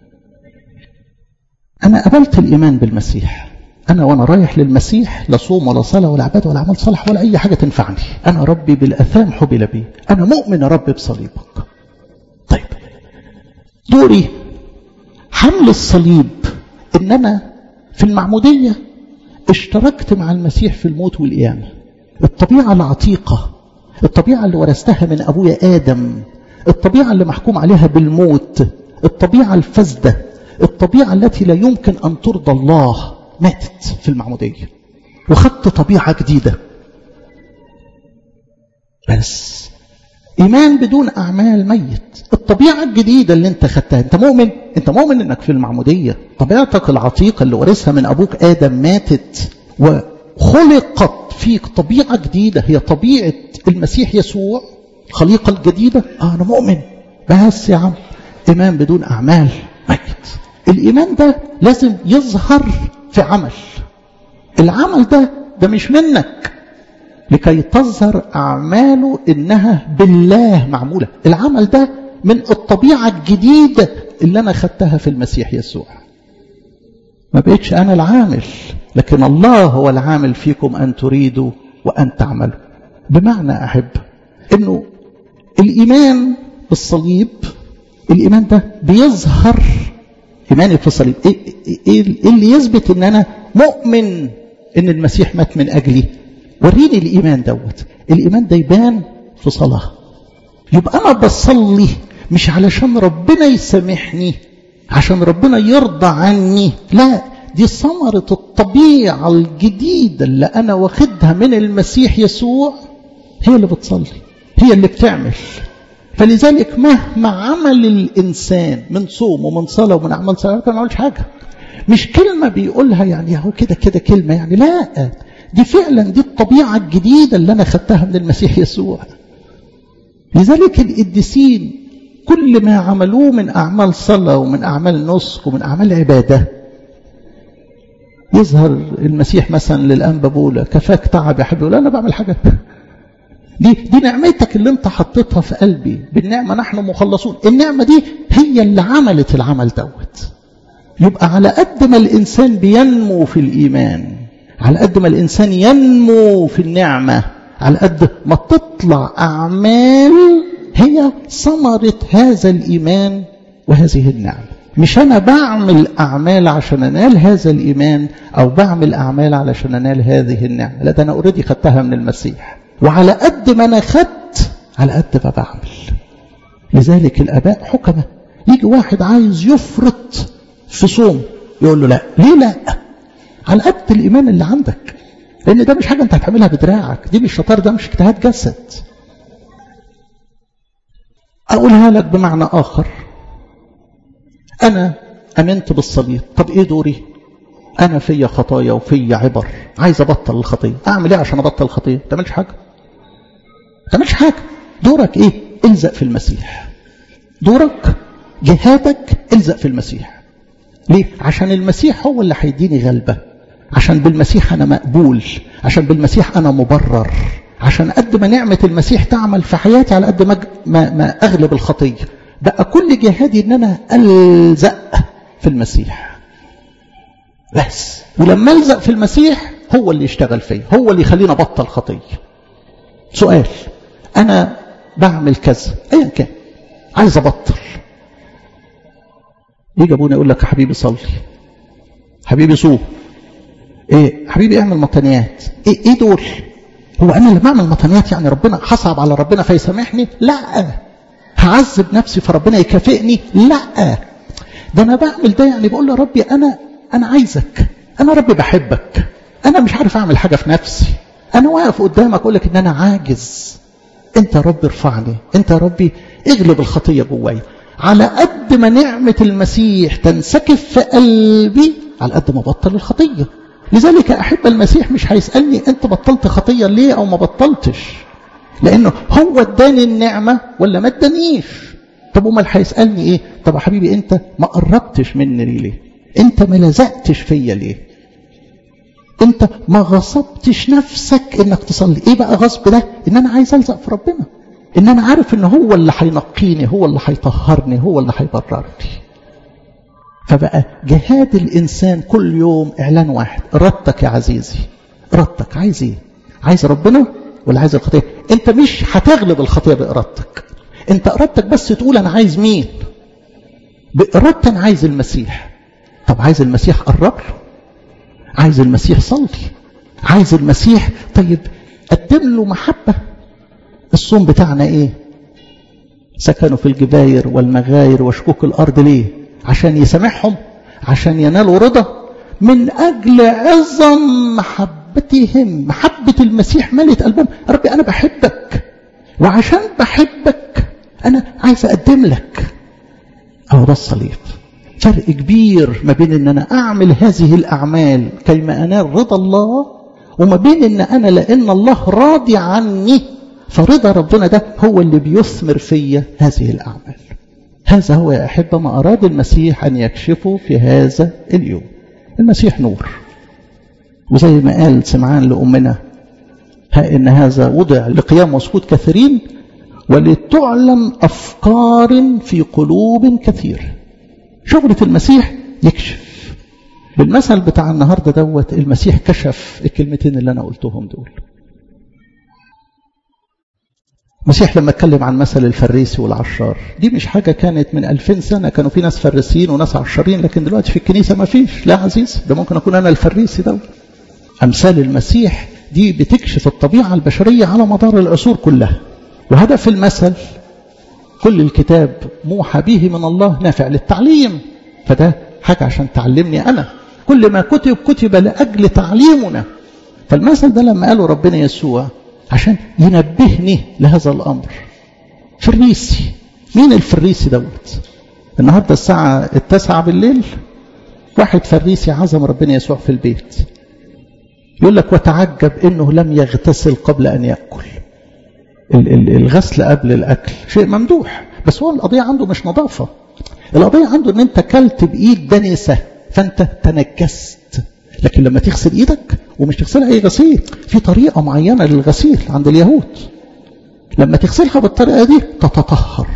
أنا قبلت الإيمان بالمسيح أنا وأنا رايح للمسيح لا صوم ولا صلاة ولا عبادة ولا عمل صالح ولا أي حاجة تنفعني أنا ربي بالأثام حبل بي أنا مؤمن يا رب بصليبك طيب دوري حمل الصليب إن أنا في المعمودية اشتركت مع المسيح في الموت والقيامة الطبيعة العتيقة الطبيعة اللي ورثتها من أبويا آدم الطبيعة اللي محكوم عليها بالموت الطبيعة الفاسدة الطبيعة التي لا يمكن أن ترضى الله ماتت في المعمودية وخدت طبيعة جديدة بس إيمان بدون أعمال ميت الطبيعة الجديدة اللي انت خدتها انت مؤمن انت مؤمن انك في المعمودية طبيعتك العتيقة اللي ورثها من أبوك آدم ماتت وخلقت فيك طبيعة جديدة هي طبيعة المسيح يسوع الخليقة الجديدة آه أنا مؤمن بس يا عم إيمان بدون أعمال ميت الإيمان ده لازم يظهر في عمل العمل ده ده مش منك لكي تظهر أعماله إنها بالله معمولة العمل ده من الطبيعة الجديدة اللي أنا خدتها في المسيح يسوع ما بقتش أنا العامل لكن الله هو العامل فيكم أن تريدوا وأن تعملوا بمعنى أحب أنه الإيمان بالصليب الإيمان ده بيظهر إيماني في الصليب إيه, إيه اللي يثبت أن أنا مؤمن أن المسيح مات من أجلي وريني الإيمان دوت الإيمان ده يبان في صلاة يبقى أنا بصلي مش علشان ربنا يسامحني عشان ربنا يرضى عني لا دي ثمرة الطبيعة الجديدة اللي أنا واخدها من المسيح يسوع هي اللي بتصلي هي اللي بتعمل فلذلك مهما عمل الإنسان من صوم ومن صلاة ومن أعمال صلاة ما عملش حاجة مش كلمة بيقولها يعني هو كده كده كلمة يعني لا دي فعلا دي الطبيعة الجديدة اللي أنا خدتها من المسيح يسوع لذلك القديسين كل ما عملوه من أعمال صلاة ومن أعمال نسك ومن أعمال عبادة يظهر المسيح مثلا للأنبا بولا كفاك تعب يا حبيبي لا أنا بعمل حاجة دي دي نعمتك اللي انت حطيتها في قلبي بالنعمة نحن مخلصون النعمة دي هي اللي عملت العمل دوت يبقى على قد ما الإنسان بينمو في الإيمان على قد ما الإنسان ينمو في النعمة على قد ما تطلع أعمال هي ثمرة هذا الإيمان وهذه النعمة مش أنا بعمل أعمال عشان أنال هذا الإيمان أو بعمل أعمال علشان أنال هذه النعمة لا ده أنا أوريدي خدتها من المسيح وعلى قد ما أنا خدت على قد ما بعمل لذلك الآباء حكمة يجي واحد عايز يفرط في صوم يقول له لا ليه لا على قد الإيمان اللي عندك لأن ده مش حاجة أنت هتعملها بدراعك دي مش شطار ده مش اجتهاد جسد أقولها لك بمعنى آخر أنا أمنت بالصليب طب إيه دوري أنا فيا خطايا وفيا عبر عايز أبطل الخطية أعمل إيه عشان أبطل الخطية تعملش حاجة تعملش حاجة دورك إيه الزق في المسيح دورك جهادك الزق في المسيح ليه عشان المسيح هو اللي هيديني غلبة عشان بالمسيح أنا مقبول عشان بالمسيح أنا مبرر عشان قد ما نعمة المسيح تعمل في حياتي على قد ما, ما, ما أغلب الخطية بقى كل جهادي ان انا الزق في المسيح بس ولما الزق في المسيح هو اللي يشتغل فيا هو اللي يخليني ابطل خطيه سؤال انا بعمل كذا ايا كان عايز ابطل يجي ابونا يقول لك يا حبيبي صلي حبيبي صوم ايه حبيبي اعمل مطنيات ايه ايه دول هو انا اللي بعمل مطنيات يعني ربنا حصب على ربنا فيسامحني لا هعذب نفسي فربنا يكافئني لا ده انا بعمل ده يعني بقول له ربي انا انا عايزك انا ربي بحبك انا مش عارف اعمل حاجه في نفسي انا واقف قدامك اقول لك ان انا عاجز انت يا ربي ارفعني انت يا ربي اغلب الخطيه جوايا على قد ما نعمه المسيح تنسكب في قلبي على قد ما بطل الخطيه لذلك احب المسيح مش هيسالني انت بطلت خطيه ليه او ما بطلتش لانه هو اداني النعمه ولا ما ادانيش طب امال هيسالني ايه طب يا حبيبي انت ما قربتش مني ليه انت ما لزقتش فيا ليه انت ما غصبتش نفسك انك تصلي ايه بقى غصب ده ان انا عايز الزق في ربنا ان انا عارف ان هو اللي هينقيني هو اللي هيطهرني هو اللي هيبررني فبقى جهاد الانسان كل يوم اعلان واحد ارادتك يا عزيزي ارادتك عايز ايه عايز ربنا ولا عايز الخطيه انت مش هتغلب الخطيه بارادتك انت ارادتك بس تقول انا عايز مين بارادتي انا عايز المسيح طب عايز المسيح قرب له عايز المسيح صلي عايز المسيح طيب قدم له محبه الصوم بتاعنا ايه سكنوا في الجباير والمغاير وشكوك الارض ليه عشان يسامحهم عشان ينالوا رضا من اجل عظم محبتهم محبه المسيح ملت قلبهم ربي انا بحبك وعشان بحبك انا عايز اقدم لك اهو ده الصليب فرق كبير ما بين ان انا اعمل هذه الاعمال كيما انال رضا الله وما بين ان انا لان الله راضي عني فرضا ربنا ده هو اللي بيثمر فيا هذه الاعمال هذا هو يا احبه ما اراد المسيح ان يكشفه في هذا اليوم المسيح نور وزي ما قال سمعان لامنا ها ان هذا وضع لقيام وسكوت كثيرين ولتعلم افكار في قلوب كثير شغلة المسيح يكشف بالمثل بتاع النهارده دوت المسيح كشف الكلمتين اللي انا قلتهم دول المسيح لما اتكلم عن مثل الفريسي والعشار دي مش حاجة كانت من ألفين سنة كانوا في ناس فريسيين وناس عشارين لكن دلوقتي في الكنيسة ما فيش لا عزيز ده ممكن أكون أنا الفريسي ده أمثال المسيح دي بتكشف الطبيعة البشرية على مدار العصور كلها وهدف المثل كل الكتاب موحى به من الله نافع للتعليم فده حاجة عشان تعلمني أنا كل ما كتب كتب لأجل تعليمنا فالمثل ده لما قاله ربنا يسوع عشان ينبهني لهذا الأمر فريسي مين الفريسي دوت النهاردة الساعة التاسعة بالليل واحد فريسي عزم ربنا يسوع في البيت يقول لك وتعجب انه لم يغتسل قبل ان ياكل الغسل قبل الاكل شيء ممدوح بس هو القضيه عنده مش نظافه القضيه عنده ان انت كلت بايد دنسه فانت تنجست لكن لما تغسل ايدك ومش تغسلها اي غسيل في طريقه معينه للغسيل عند اليهود لما تغسلها بالطريقه دي تتطهر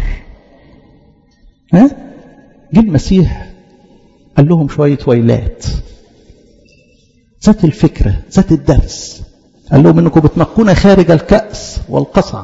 ها جه المسيح قال لهم شويه ويلات ذات الفكره ذات الدرس قال لهم انكم بتنقون خارج الكأس والقصع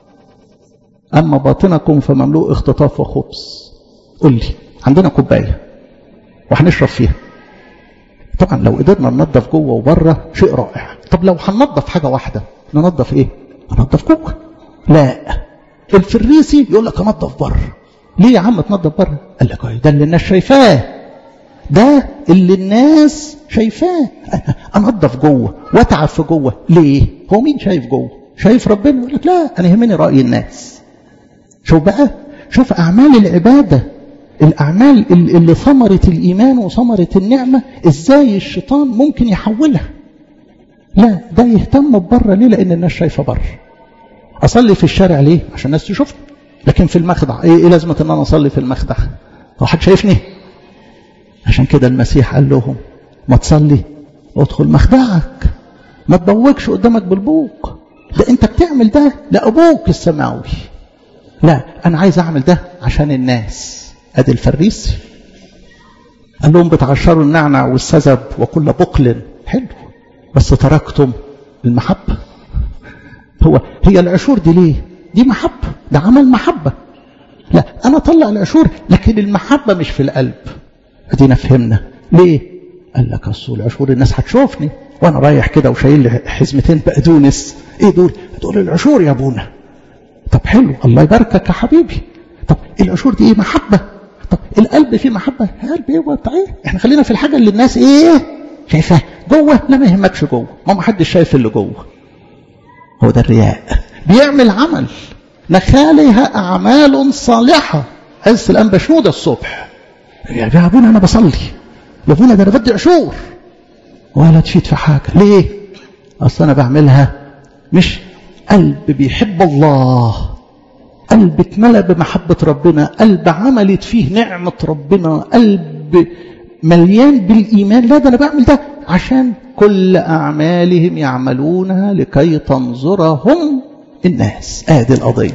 اما باطنكم فمملوء اختطاف وخبز قل لي عندنا كوبايه وهنشرب فيها طبعا لو قدرنا ننظف جوه وبره شيء رائع طب لو هننظف حاجه واحده ننظف ايه ننظف جوه لا الفريسي يقول لك انظف بره ليه يا عم تنظف بره قال لك ده اللي الناس شايفاه ده اللي الناس شايفاه انظف جوه واتعب في جوه ليه هو مين شايف جوه شايف ربنا يقول لك لا انا يهمني راي الناس شوف بقى شوف اعمال العباده الأعمال اللي ثمرة الإيمان وثمرة النعمة إزاي الشيطان ممكن يحولها لا ده يهتم ببره ليه لأن الناس شايفة بره أصلي في الشارع ليه عشان الناس تشوفني لكن في المخدع إيه, إيه لازمة أن أنا أصلي في المخدع هو حد شايفني عشان كده المسيح قال لهم ما تصلي ادخل مخدعك ما تبوكش قدامك بالبوق ده انت بتعمل ده لأبوك السماوي لا أنا عايز أعمل ده عشان الناس ادي الفريسي قال لهم بتعشروا النعنع والسزب وكل بقل حلو بس تركتم المحبة هو هي العشور دي ليه دي محبة ده عمل محبة لا أنا أطلع العشور لكن المحبة مش في القلب أدينا فهمنا ليه قال لك أصل العشور الناس هتشوفني وأنا رايح كده وشايل لي حزمتين بقدونس إيه دول دول العشور يا أبونا طب حلو الله يباركك يا حبيبي طب العشور دي إيه محبة طب القلب فيه محبة قلب ايه وبتاع ايه احنا خلينا في الحاجة اللي الناس ايه شايفاها جوه لا ما يهمكش جوه ما ما حدش شايف اللي جوه هو ده الرياء بيعمل عمل نخالها أعمال صالحة حس الآن بشنودة الصبح يا أبونا أنا بصلي يا أبونا ده أنا بدي عشور ولا تفيد في حاجة ليه أصل أنا بعملها مش قلب بيحب الله قلب اتملى بمحبة ربنا قلب عملت فيه نعمة ربنا قلب مليان بالإيمان لا ده أنا بعمل ده عشان كل أعمالهم يعملونها لكي تنظرهم الناس آدي القضية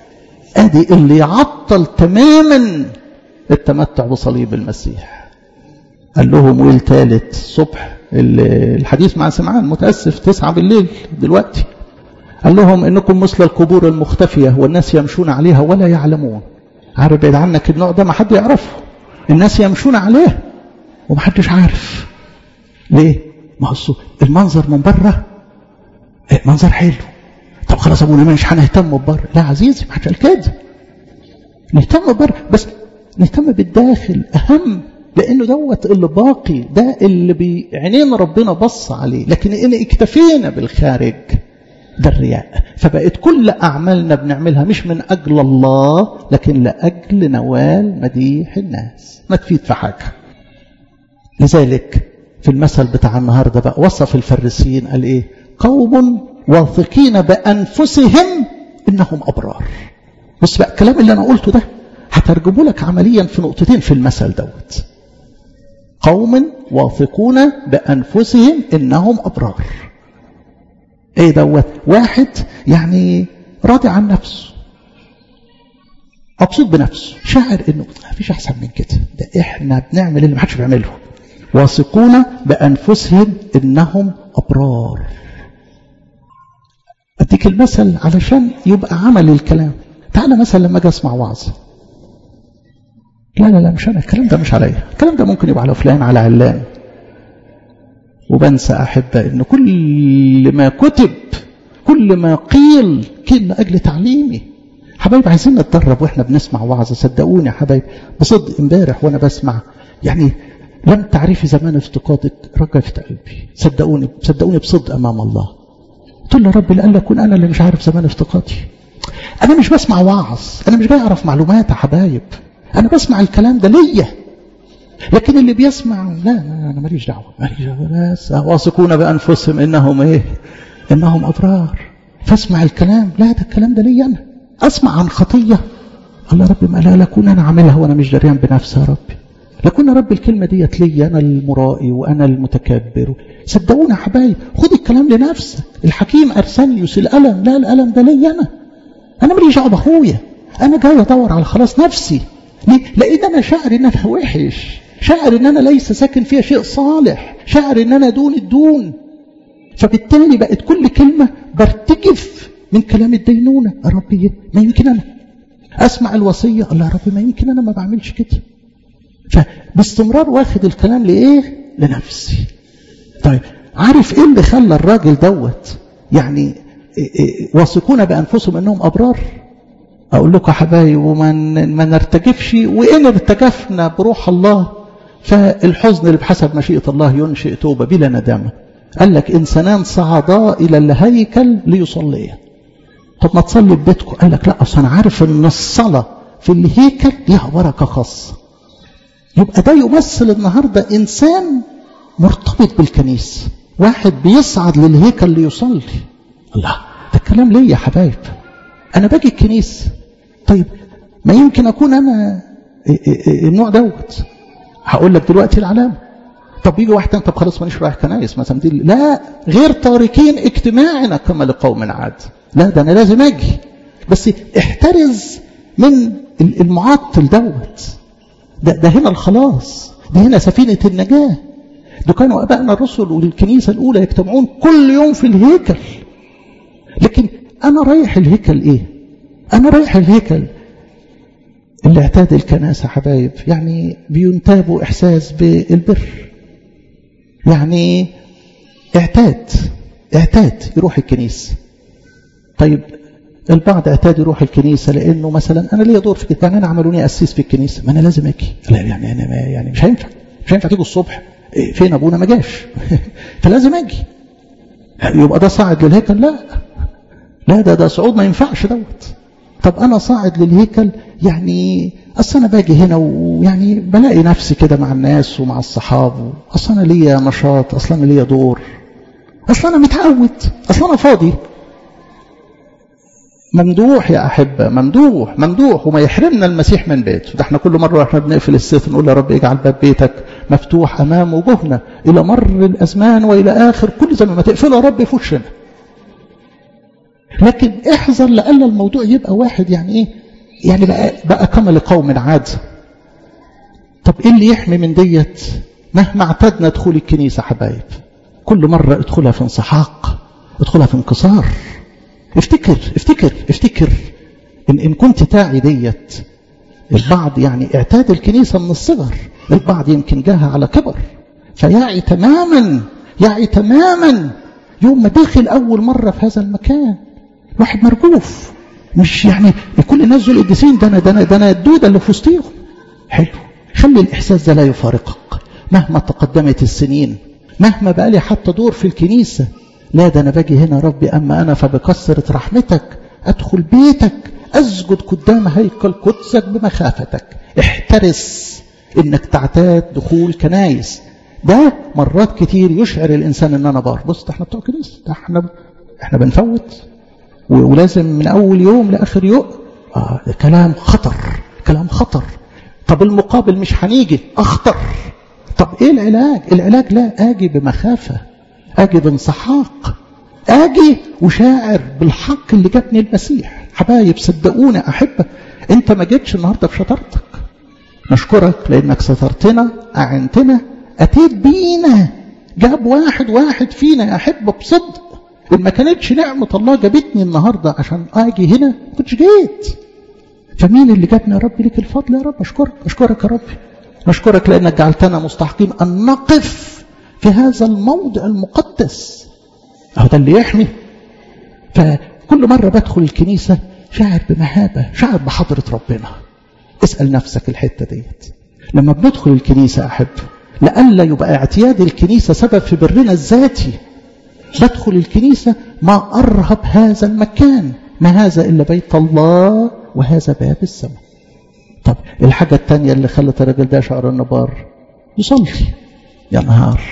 آدي اللي يعطل تماما التمتع بصليب المسيح قال لهم ويل ثالث الصبح الحديث مع سمعان متأسف تسعة بالليل دلوقتي قال لهم انكم مثل القبور المختفية والناس يمشون عليها ولا يعلمون عارف بعيد عنك النوع ده ما حد يعرفه الناس يمشون عليه وما حدش عارف ليه ما هو المنظر من بره منظر حلو طب خلاص ابونا مش هنهتم ببره لا عزيزي ما حدش قال كده نهتم ببره بس نهتم بالداخل اهم لانه دوت اللي باقي ده اللي بعينين ربنا بص عليه لكن ان اكتفينا بالخارج ده الرياء فبقت كل أعمالنا بنعملها مش من أجل الله لكن لأجل نوال مديح الناس ما تفيد في حاجة لذلك في المثل بتاع النهاردة بقى وصف الفريسيين قال إيه قوم واثقين بأنفسهم إنهم أبرار بص بقى الكلام اللي أنا قلته ده هترجمه لك عمليا في نقطتين في المثل دوت قوم واثقون بأنفسهم إنهم أبرار ايه دوت واحد يعني راضي عن نفسه مبسوط بنفسه شاعر انه ما فيش احسن من كده ده احنا بنعمل اللي ما حدش بيعمله واثقون بانفسهم انهم ابرار اديك المثل علشان يبقى عمل الكلام تعالى مثلا لما اجي اسمع وعظ لا لا لا مش انا الكلام ده مش عليا الكلام ده ممكن يبقى على فلان على علان وبنسى أحبة أن كل ما كتب كل ما قيل قيل لأجل تعليمي حبايب عايزين نتدرب واحنا بنسمع وعظة صدقوني يا حبايب بصدق امبارح وانا بسمع يعني لم تعرفي زمان افتقادك رجفت قلبي صدقوني صدقوني بصدق امام الله قلت له يا رب لألا أكون أنا اللي مش عارف زمان افتقادي أنا مش بسمع وعظ أنا مش جاي أعرف معلومات يا حبايب أنا بسمع الكلام ده ليا لكن اللي بيسمع لا أنا ماليش دعوة ماليش دعوة بس واثقون بأنفسهم إنهم إيه إنهم أبرار فاسمع الكلام لا ده الكلام ده ليا أنا أسمع عن خطية الله ربي ما لا أكون أنا عاملها وأنا مش دريان بنفسي يا ربي لكن رب الكلمة ديت لي أنا المرائي وأنا المتكبر صدقونا يا حبايب خد الكلام لنفسك الحكيم أرسليوس الألم لا الألم ده لي أنا أنا ماليش دعوة بأخويا أنا جاي أدور على خلاص نفسي ليه؟ لأن أنا شاعر إن أنا وحش شاعر إن أنا ليس ساكن فيها شيء صالح شاعر إن أنا دون الدون فبالتالي بقت كل كلمة برتجف من كلام الدينونة يا ربي ما يمكن أنا أسمع الوصية الله يا ربي ما يمكن أنا ما بعملش كده فباستمرار واخد الكلام لإيه لنفسي طيب عارف إيه اللي خلى الراجل دوت يعني واثقون بأنفسهم أنهم أبرار أقول لكم حبايب ومن ما نرتجفش وإن ارتجفنا بروح الله فالحزن اللي بحسب مشيئة الله ينشئ توبة بلا ندامة قال لك إنسانان صعدا إلى الهيكل ليصليا طب ما تصلي في بيتكم قال لك لا أصلا عارف أن الصلاة في الهيكل ليها بركة خاصة يبقى ده يمثل النهاردة إنسان مرتبط بالكنيسة واحد بيصعد للهيكل ليصلي الله ده الكلام ليه يا حبايب أنا باجي الكنيسة طيب ما يمكن أكون أنا النوع دوت هقول لك دلوقتي العلامة طب يجي واحد طب خلاص مانيش رايح كنايس مثلا دي لا غير تاركين اجتماعنا كما لقوم عاد لا ده انا لازم اجي بس احترز من المعطل دوت ده, ده هنا الخلاص دي هنا سفينة النجاة ده كانوا أبائنا الرسل والكنيسة الأولى يجتمعون كل يوم في الهيكل لكن أنا رايح الهيكل إيه أنا رايح الهيكل اللي اعتاد الكناسة حبايب يعني بينتابوا إحساس بالبر يعني اعتاد اعتاد يروح الكنيسة طيب البعض اعتاد يروح الكنيسة لأنه مثلا أنا ليا دور في كده يعني أنا عملوني أسيس في الكنيسة ما أنا لازم أجي لا يعني أنا ما يعني مش هينفع مش هينفع تيجوا الصبح فين أبونا ما جاش فلازم أجي يبقى ده صاعد للهيكل لا لا ده ده صعود ما ينفعش دوت طب أنا صاعد للهيكل يعني أصل أنا باجي هنا ويعني بلاقي نفسي كده مع الناس ومع الصحاب أصل أنا ليا نشاط أصل أنا ليا دور أصل أنا متعود أصل أنا فاضي ممدوح يا أحبة ممدوح ممدوح وما يحرمنا المسيح من بيته ده احنا كل مرة احنا بنقفل السيف نقول يا رب اجعل باب بيتك مفتوح أمام وجوهنا إلى مر الأزمان وإلى آخر كل زمان ما تقفله يا رب في وشنا لكن احذر لألا الموضوع يبقى واحد يعني ايه يعني بقى, بقى كما لقوم عاد طب ايه اللي يحمي من ديت مهما اعتدنا دخول الكنيسة حبايب كل مرة ادخلها في انسحاق ادخلها في انكسار افتكر افتكر افتكر إن, إن كنت تاعي ديت البعض يعني اعتاد الكنيسة من الصغر البعض يمكن جاها على كبر فيعي تماما يعي تماما يوم ما دخل أول مرة في هذا المكان واحد مرجوف مش يعني كل الناس دول قديسين ده انا ده انا ده انا الدوده اللي في وسطيهم حلو خلي الاحساس ده لا يفارقك مهما تقدمت السنين مهما بقى لي حتى دور في الكنيسه لا ده انا باجي هنا ربي اما انا فبكثره رحمتك ادخل بيتك اسجد قدام هيكل قدسك بمخافتك احترس انك تعتاد دخول كنايس ده مرات كتير يشعر الانسان ان انا بار بص ده احنا بتوع كنيسه ده احنا احنا بنفوت ولازم من أول يوم لآخر يوم آه ده كلام خطر كلام خطر طب المقابل مش هنيجي أخطر طب إيه العلاج العلاج لا آجي بمخافة آجي بانسحاق آجي وشاعر بالحق اللي جابني المسيح حبايب صدقونا أحبة أنت ما جيتش النهاردة بشطارتك نشكرك لأنك سترتنا أعنتنا أتيت بينا جاب واحد واحد فينا يا أحبة بصدق إن ما كانتش نعمة الله جابتني النهاردة عشان أجي هنا ما كنتش جيت فمين اللي جابني يا رب لك الفضل يا رب أشكرك أشكرك يا رب أشكرك لأنك جعلتنا مستحقين أن نقف في هذا الموضع المقدس أهو ده اللي يحمي فكل مرة بدخل الكنيسة شاعر بمهابة شاعر بحضرة ربنا اسأل نفسك الحتة ديت لما بندخل الكنيسة أحب لألا يبقى اعتياد الكنيسة سبب في برنا الذاتي بدخل الكنيسة ما أرهب هذا المكان ما هذا إلا بيت الله وهذا باب السماء طب الحاجة الثانية اللي خلت الراجل ده شعر النبار يصلي يا نهار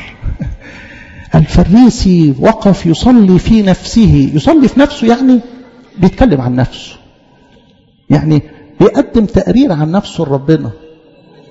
الفريسي وقف يصلي في نفسه يصلي في نفسه يعني بيتكلم عن نفسه يعني بيقدم تقرير عن نفسه لربنا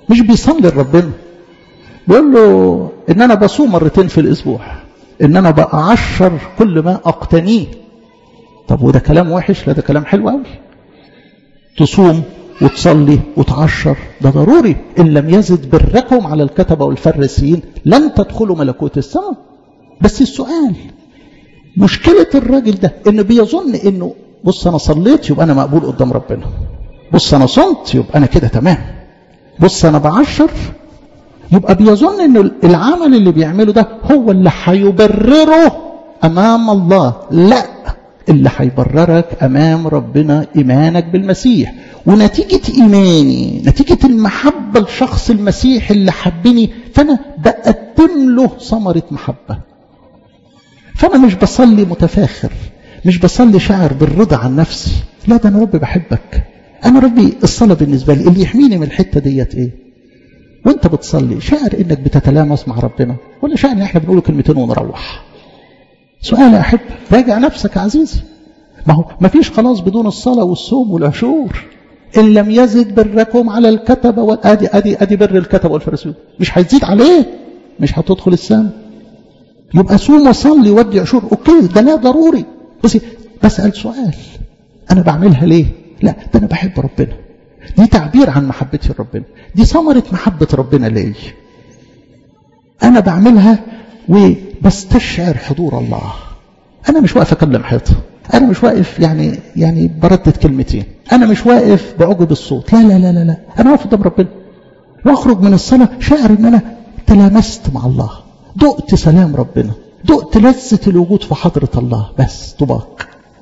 مش بيصلي لربنا بيقول له ان انا بصوم مرتين في الاسبوع ان انا بعشر كل ما اقتنيه طب وده كلام وحش لا ده كلام حلو قوي تصوم وتصلي وتعشر ده ضروري ان لم يزد بركم على الكتبه والفريسيين لن تدخلوا ملكوت السماء بس السؤال مشكله الراجل ده انه بيظن انه بص انا صليت يبقى انا مقبول قدام ربنا بص انا صمت يبقى انا كده تمام بص انا بعشر يبقى بيظن ان العمل اللي بيعمله ده هو اللي هيبرره امام الله لا اللي هيبررك امام ربنا ايمانك بالمسيح ونتيجة ايماني نتيجة المحبة لشخص المسيح اللي حبني فانا بقدم له ثمرة محبة فانا مش بصلي متفاخر مش بصلي شاعر بالرضا عن نفسي لا ده انا ربي بحبك انا ربي الصلاة بالنسبة لي اللي يحميني من الحتة ديت ايه وانت بتصلي شاعر انك بتتلامس مع ربنا ولا شاعر ان احنا بنقول كلمتين ونروح سؤال يا احب راجع نفسك يا عزيزي ما هو ما فيش خلاص بدون الصلاة والصوم والعشور إن لم يزد بركم على الكتبة وادي ادي ادي بر الكتبة والفرسيون مش هيزيد عليه مش هتدخل السماء يبقى صوم وصلي ودي عشور اوكي ده لا ضروري بس بسأل سؤال انا بعملها ليه لا ده انا بحب ربنا دي تعبير عن محبتي لربنا دي ثمرة محبة ربنا لي انا بعملها وبستشعر حضور الله انا مش واقف اكلم حيطه انا مش واقف يعني يعني بردد كلمتين انا مش واقف بعجب الصوت لا لا لا لا, لا. انا واقف قدام ربنا واخرج من الصلاه شاعر ان انا تلامست مع الله دقت سلام ربنا دقت لذة الوجود في حضرة الله بس طباق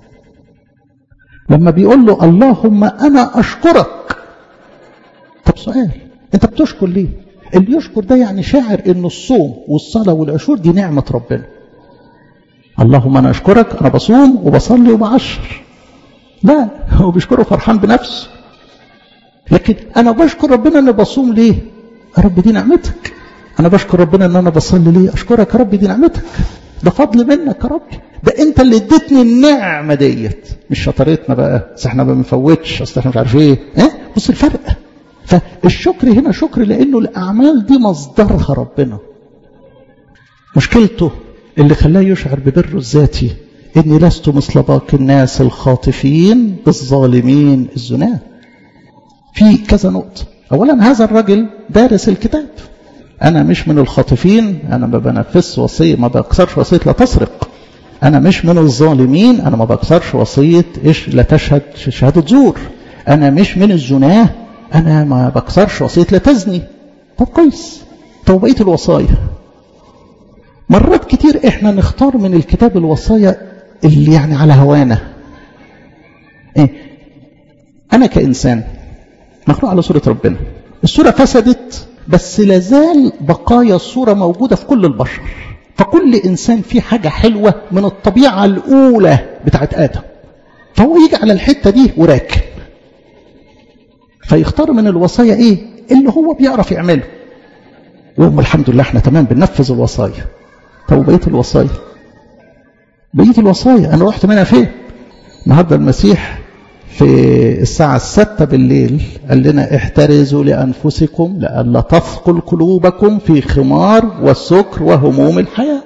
لما بيقول له اللهم أنا أشكرك طب سؤال أنت بتشكر ليه اللي يشكر ده يعني شاعر ان الصوم والصلاة والعشور دي نعمة ربنا اللهم أنا أشكرك أنا بصوم وبصلي وبعشر لا هو بيشكره فرحان بنفسه لكن أنا بشكر ربنا أني بصوم ليه يا رب دي نعمتك أنا بشكر ربنا أن أنا بصلي ليه أشكرك يا رب دي نعمتك ده فضل منك يا رب ده أنت اللي اديتني النعمة ديت مش شطارتنا بقى بس احنا ما بنفوتش اصل احنا مش عارف ايه اه بص الفرق فالشكر هنا شكر لأنه الأعمال دي مصدرها ربنا مشكلته اللي خلاه يشعر ببره الذاتي إني لست مثل باقي الناس الخاطفين الظالمين الزناة في كذا نقطة أولا هذا الرجل دارس الكتاب أنا مش من الخاطفين أنا ما بنفذش وصية ما بكسرش وصية لا تسرق أنا مش من الظالمين أنا ما بكسرش وصية إيش لا تشهد شهادة زور أنا مش من الزناه أنا ما بكسرش وصية لا تزني طب كويس طب بقية الوصايا مرات كتير احنا نختار من الكتاب الوصايا اللي يعني على هوانا ايه انا كانسان مخلوق على صورة ربنا الصورة فسدت بس لازال بقايا الصورة موجودة في كل البشر فكل انسان فيه حاجة حلوة من الطبيعة الاولى بتاعت ادم فهو يجي على الحتة دي وراكب فيختار من الوصايا ايه اللي هو بيعرف يعمله وهم الحمد لله احنا تمام بننفذ الوصايا طب وبقيه الوصايا بقيه الوصايا انا رحت منها فين النهارده المسيح في الساعة الستة بالليل قال لنا احترزوا لأنفسكم لئلا تثقل قلوبكم في خمار والسكر وهموم الحياة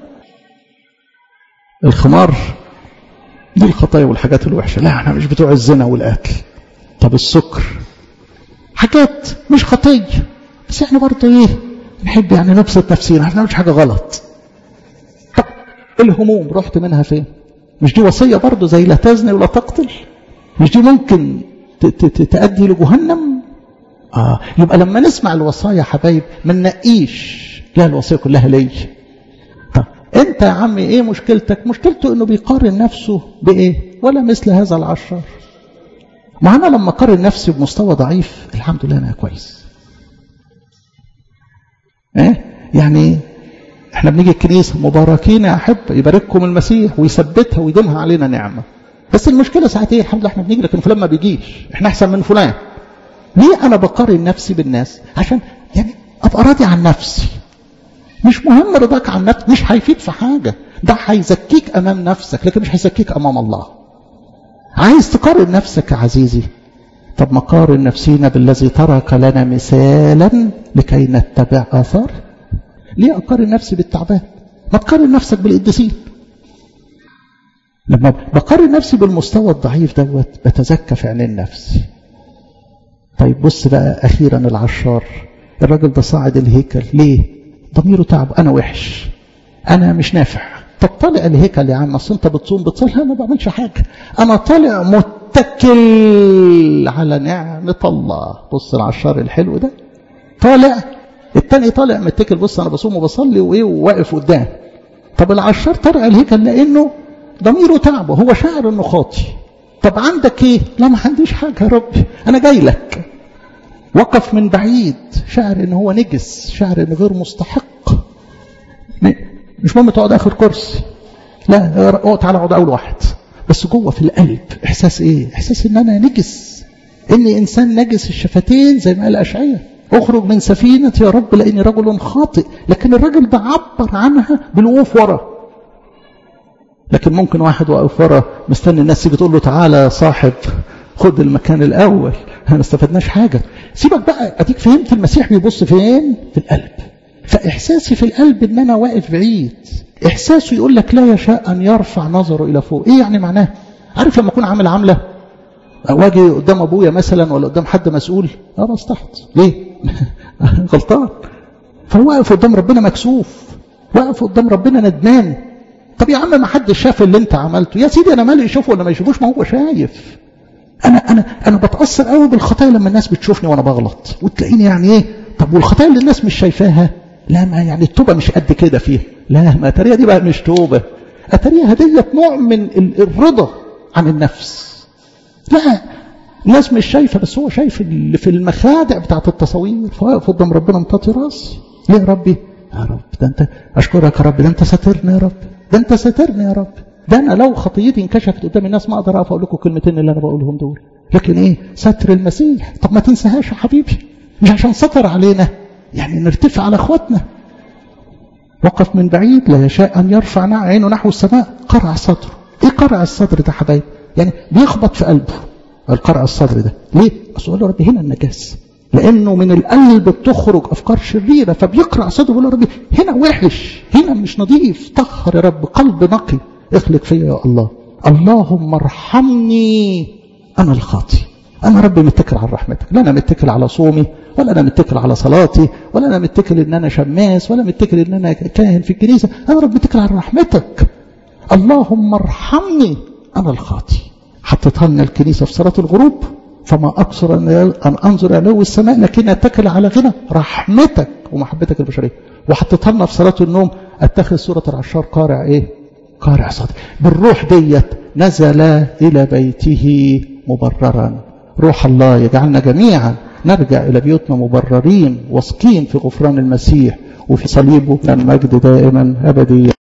الخمار دي الخطايا والحاجات الوحشة لا احنا مش بتوع الزنا والقتل طب السكر حاجات مش خطية بس احنا برضه ايه نحب يعني نبسط نفسينا احنا مش حاجة غلط طب الهموم رحت منها فين مش دي وصية برضه زي لا تزني ولا تقتل مش دي ممكن تأدي لجهنم آه يبقى لما نسمع الوصايا يا حبايب ما ننقيش لا الوصية كلها لي طب انت يا عمي ايه مشكلتك مشكلته انه بيقارن نفسه بايه ولا مثل هذا العشار ما انا لما اقارن نفسي بمستوى ضعيف الحمد لله انا كويس ايه يعني احنا بنيجي الكنيسه مباركين يا احب يبارككم المسيح ويثبتها ويديمها علينا نعمه بس المشكله ساعات ايه الحمد لله احنا بنيجي لكن فلان ما بيجيش احنا احسن من فلان ليه انا بقارن نفسي بالناس عشان يعني ابقى راضي عن نفسي مش مهم رضاك عن نفسك مش هيفيد في حاجه ده هيزكيك امام نفسك لكن مش هيزكيك امام الله عايز تقارن نفسك يا عزيزي طب مقارن نفسينا بالذي ترك لنا مثالا لكي نتبع آثار ليه أقارن نفسي بالتعبان ما تقارن نفسك بالقديسين لما بقارن نفسي بالمستوى الضعيف دوت بتزكى في عينين نفسي طيب بص بقى أخيرا العشار الراجل ده صاعد الهيكل ليه ضميره تعب أنا وحش أنا مش نافع طب طالع الهيكل يا عم اصل انت بتصوم بتصلي انا ما بعملش حاجه انا طالع متكل على نعمه الله بص العشار الحلو ده طالع التاني طالع متكل بص انا بصوم وبصلي وايه وواقف قدام طب العشار طالع الهيكل لانه ضميره تعبه هو شاعر انه خاطي طب عندك ايه لا ما عنديش حاجه يا رب انا جاي لك وقف من بعيد شاعر ان هو نجس شاعر انه غير مستحق مش مهم تقعد اخر كرسي لا تعالى اقعد اول واحد بس جوه في القلب احساس ايه احساس ان انا نجس اني انسان نجس الشفتين زي ما قال اشعياء اخرج من سفينة يا رب لاني رجل خاطئ لكن الراجل ده عبر عنها بالوقوف ورا لكن ممكن واحد واقف ورا مستني الناس تيجي تقول له تعالى يا صاحب خد المكان الاول ما استفدناش حاجه سيبك بقى اديك فهمت المسيح بيبص فين في القلب فإحساسي في القلب إن أنا واقف بعيد إحساسه يقول لك لا يشاء أن يرفع نظره إلى فوق إيه يعني معناه عارف لما أكون عامل عاملة واجي قدام أبويا مثلا ولا قدام حد مسؤول أه بستحت ليه غلطان فهو واقف قدام ربنا مكسوف واقف قدام ربنا ندمان طب يا عم ما حدش شاف اللي انت عملته يا سيدي انا مالي يشوفه ولا ما يشوفوش ما هو شايف انا انا انا بتاثر قوي بالخطايا لما الناس بتشوفني وانا بغلط وتلاقيني يعني ايه طب والخطايا اللي الناس مش شايفاها لا ما يعني التوبة مش قد كده فيها لا ما أتريها دي بقى مش توبة أتريها ديت نوع من الرضا عن النفس لا الناس مش شايفة بس هو شايف اللي في المخادع بتاعت التصوير فواقف قدام ربنا مطاطي راسي ليه يا ربي يا رب ده انت اشكرك يا رب ده انت ساترني يا رب ده انت ساترني يا رب ده انا لو خطيتي انكشفت قدام الناس ما اقدر اقف اقول لكم الكلمتين اللي انا بقولهم دول لكن ايه ستر المسيح طب ما تنساهاش يا حبيبي مش عشان ستر علينا يعني نرتفع على اخواتنا وقف من بعيد لا يشاء ان يرفع عينه نحو السماء قرع صدره ايه قرع الصدر ده حبايب يعني بيخبط في قلبه القرع الصدر ده ليه اصل له ربي هنا النجاسه لانه من القلب بتخرج افكار شريره فبيقرع صدره يقول يا ربي هنا وحش هنا مش نظيف طهر يا رب قلب نقي اخلق فيا يا الله اللهم ارحمني انا الخاطي انا ربي متكل على رحمتك لا انا متكل على صومي ولا انا متكل على صلاتي ولا انا متكل ان انا شماس ولا متكل ان انا كاهن في الكنيسه انا رب متكل على رحمتك اللهم ارحمني انا الخاطي حطيتها لنا الكنيسه في صلاه الغروب فما اقصر ان انظر الى السماء لكن اتكل على غنى رحمتك ومحبتك البشريه وحطيتها لنا في صلاه النوم اتخذ سوره العشار قارع ايه قارع صدر بالروح ديت نزل الى بيته مبررا روح الله يجعلنا جميعا نرجع إلى بيوتنا مبررين واثقين في غفران المسيح وفي صليبه المجد دائما أبديا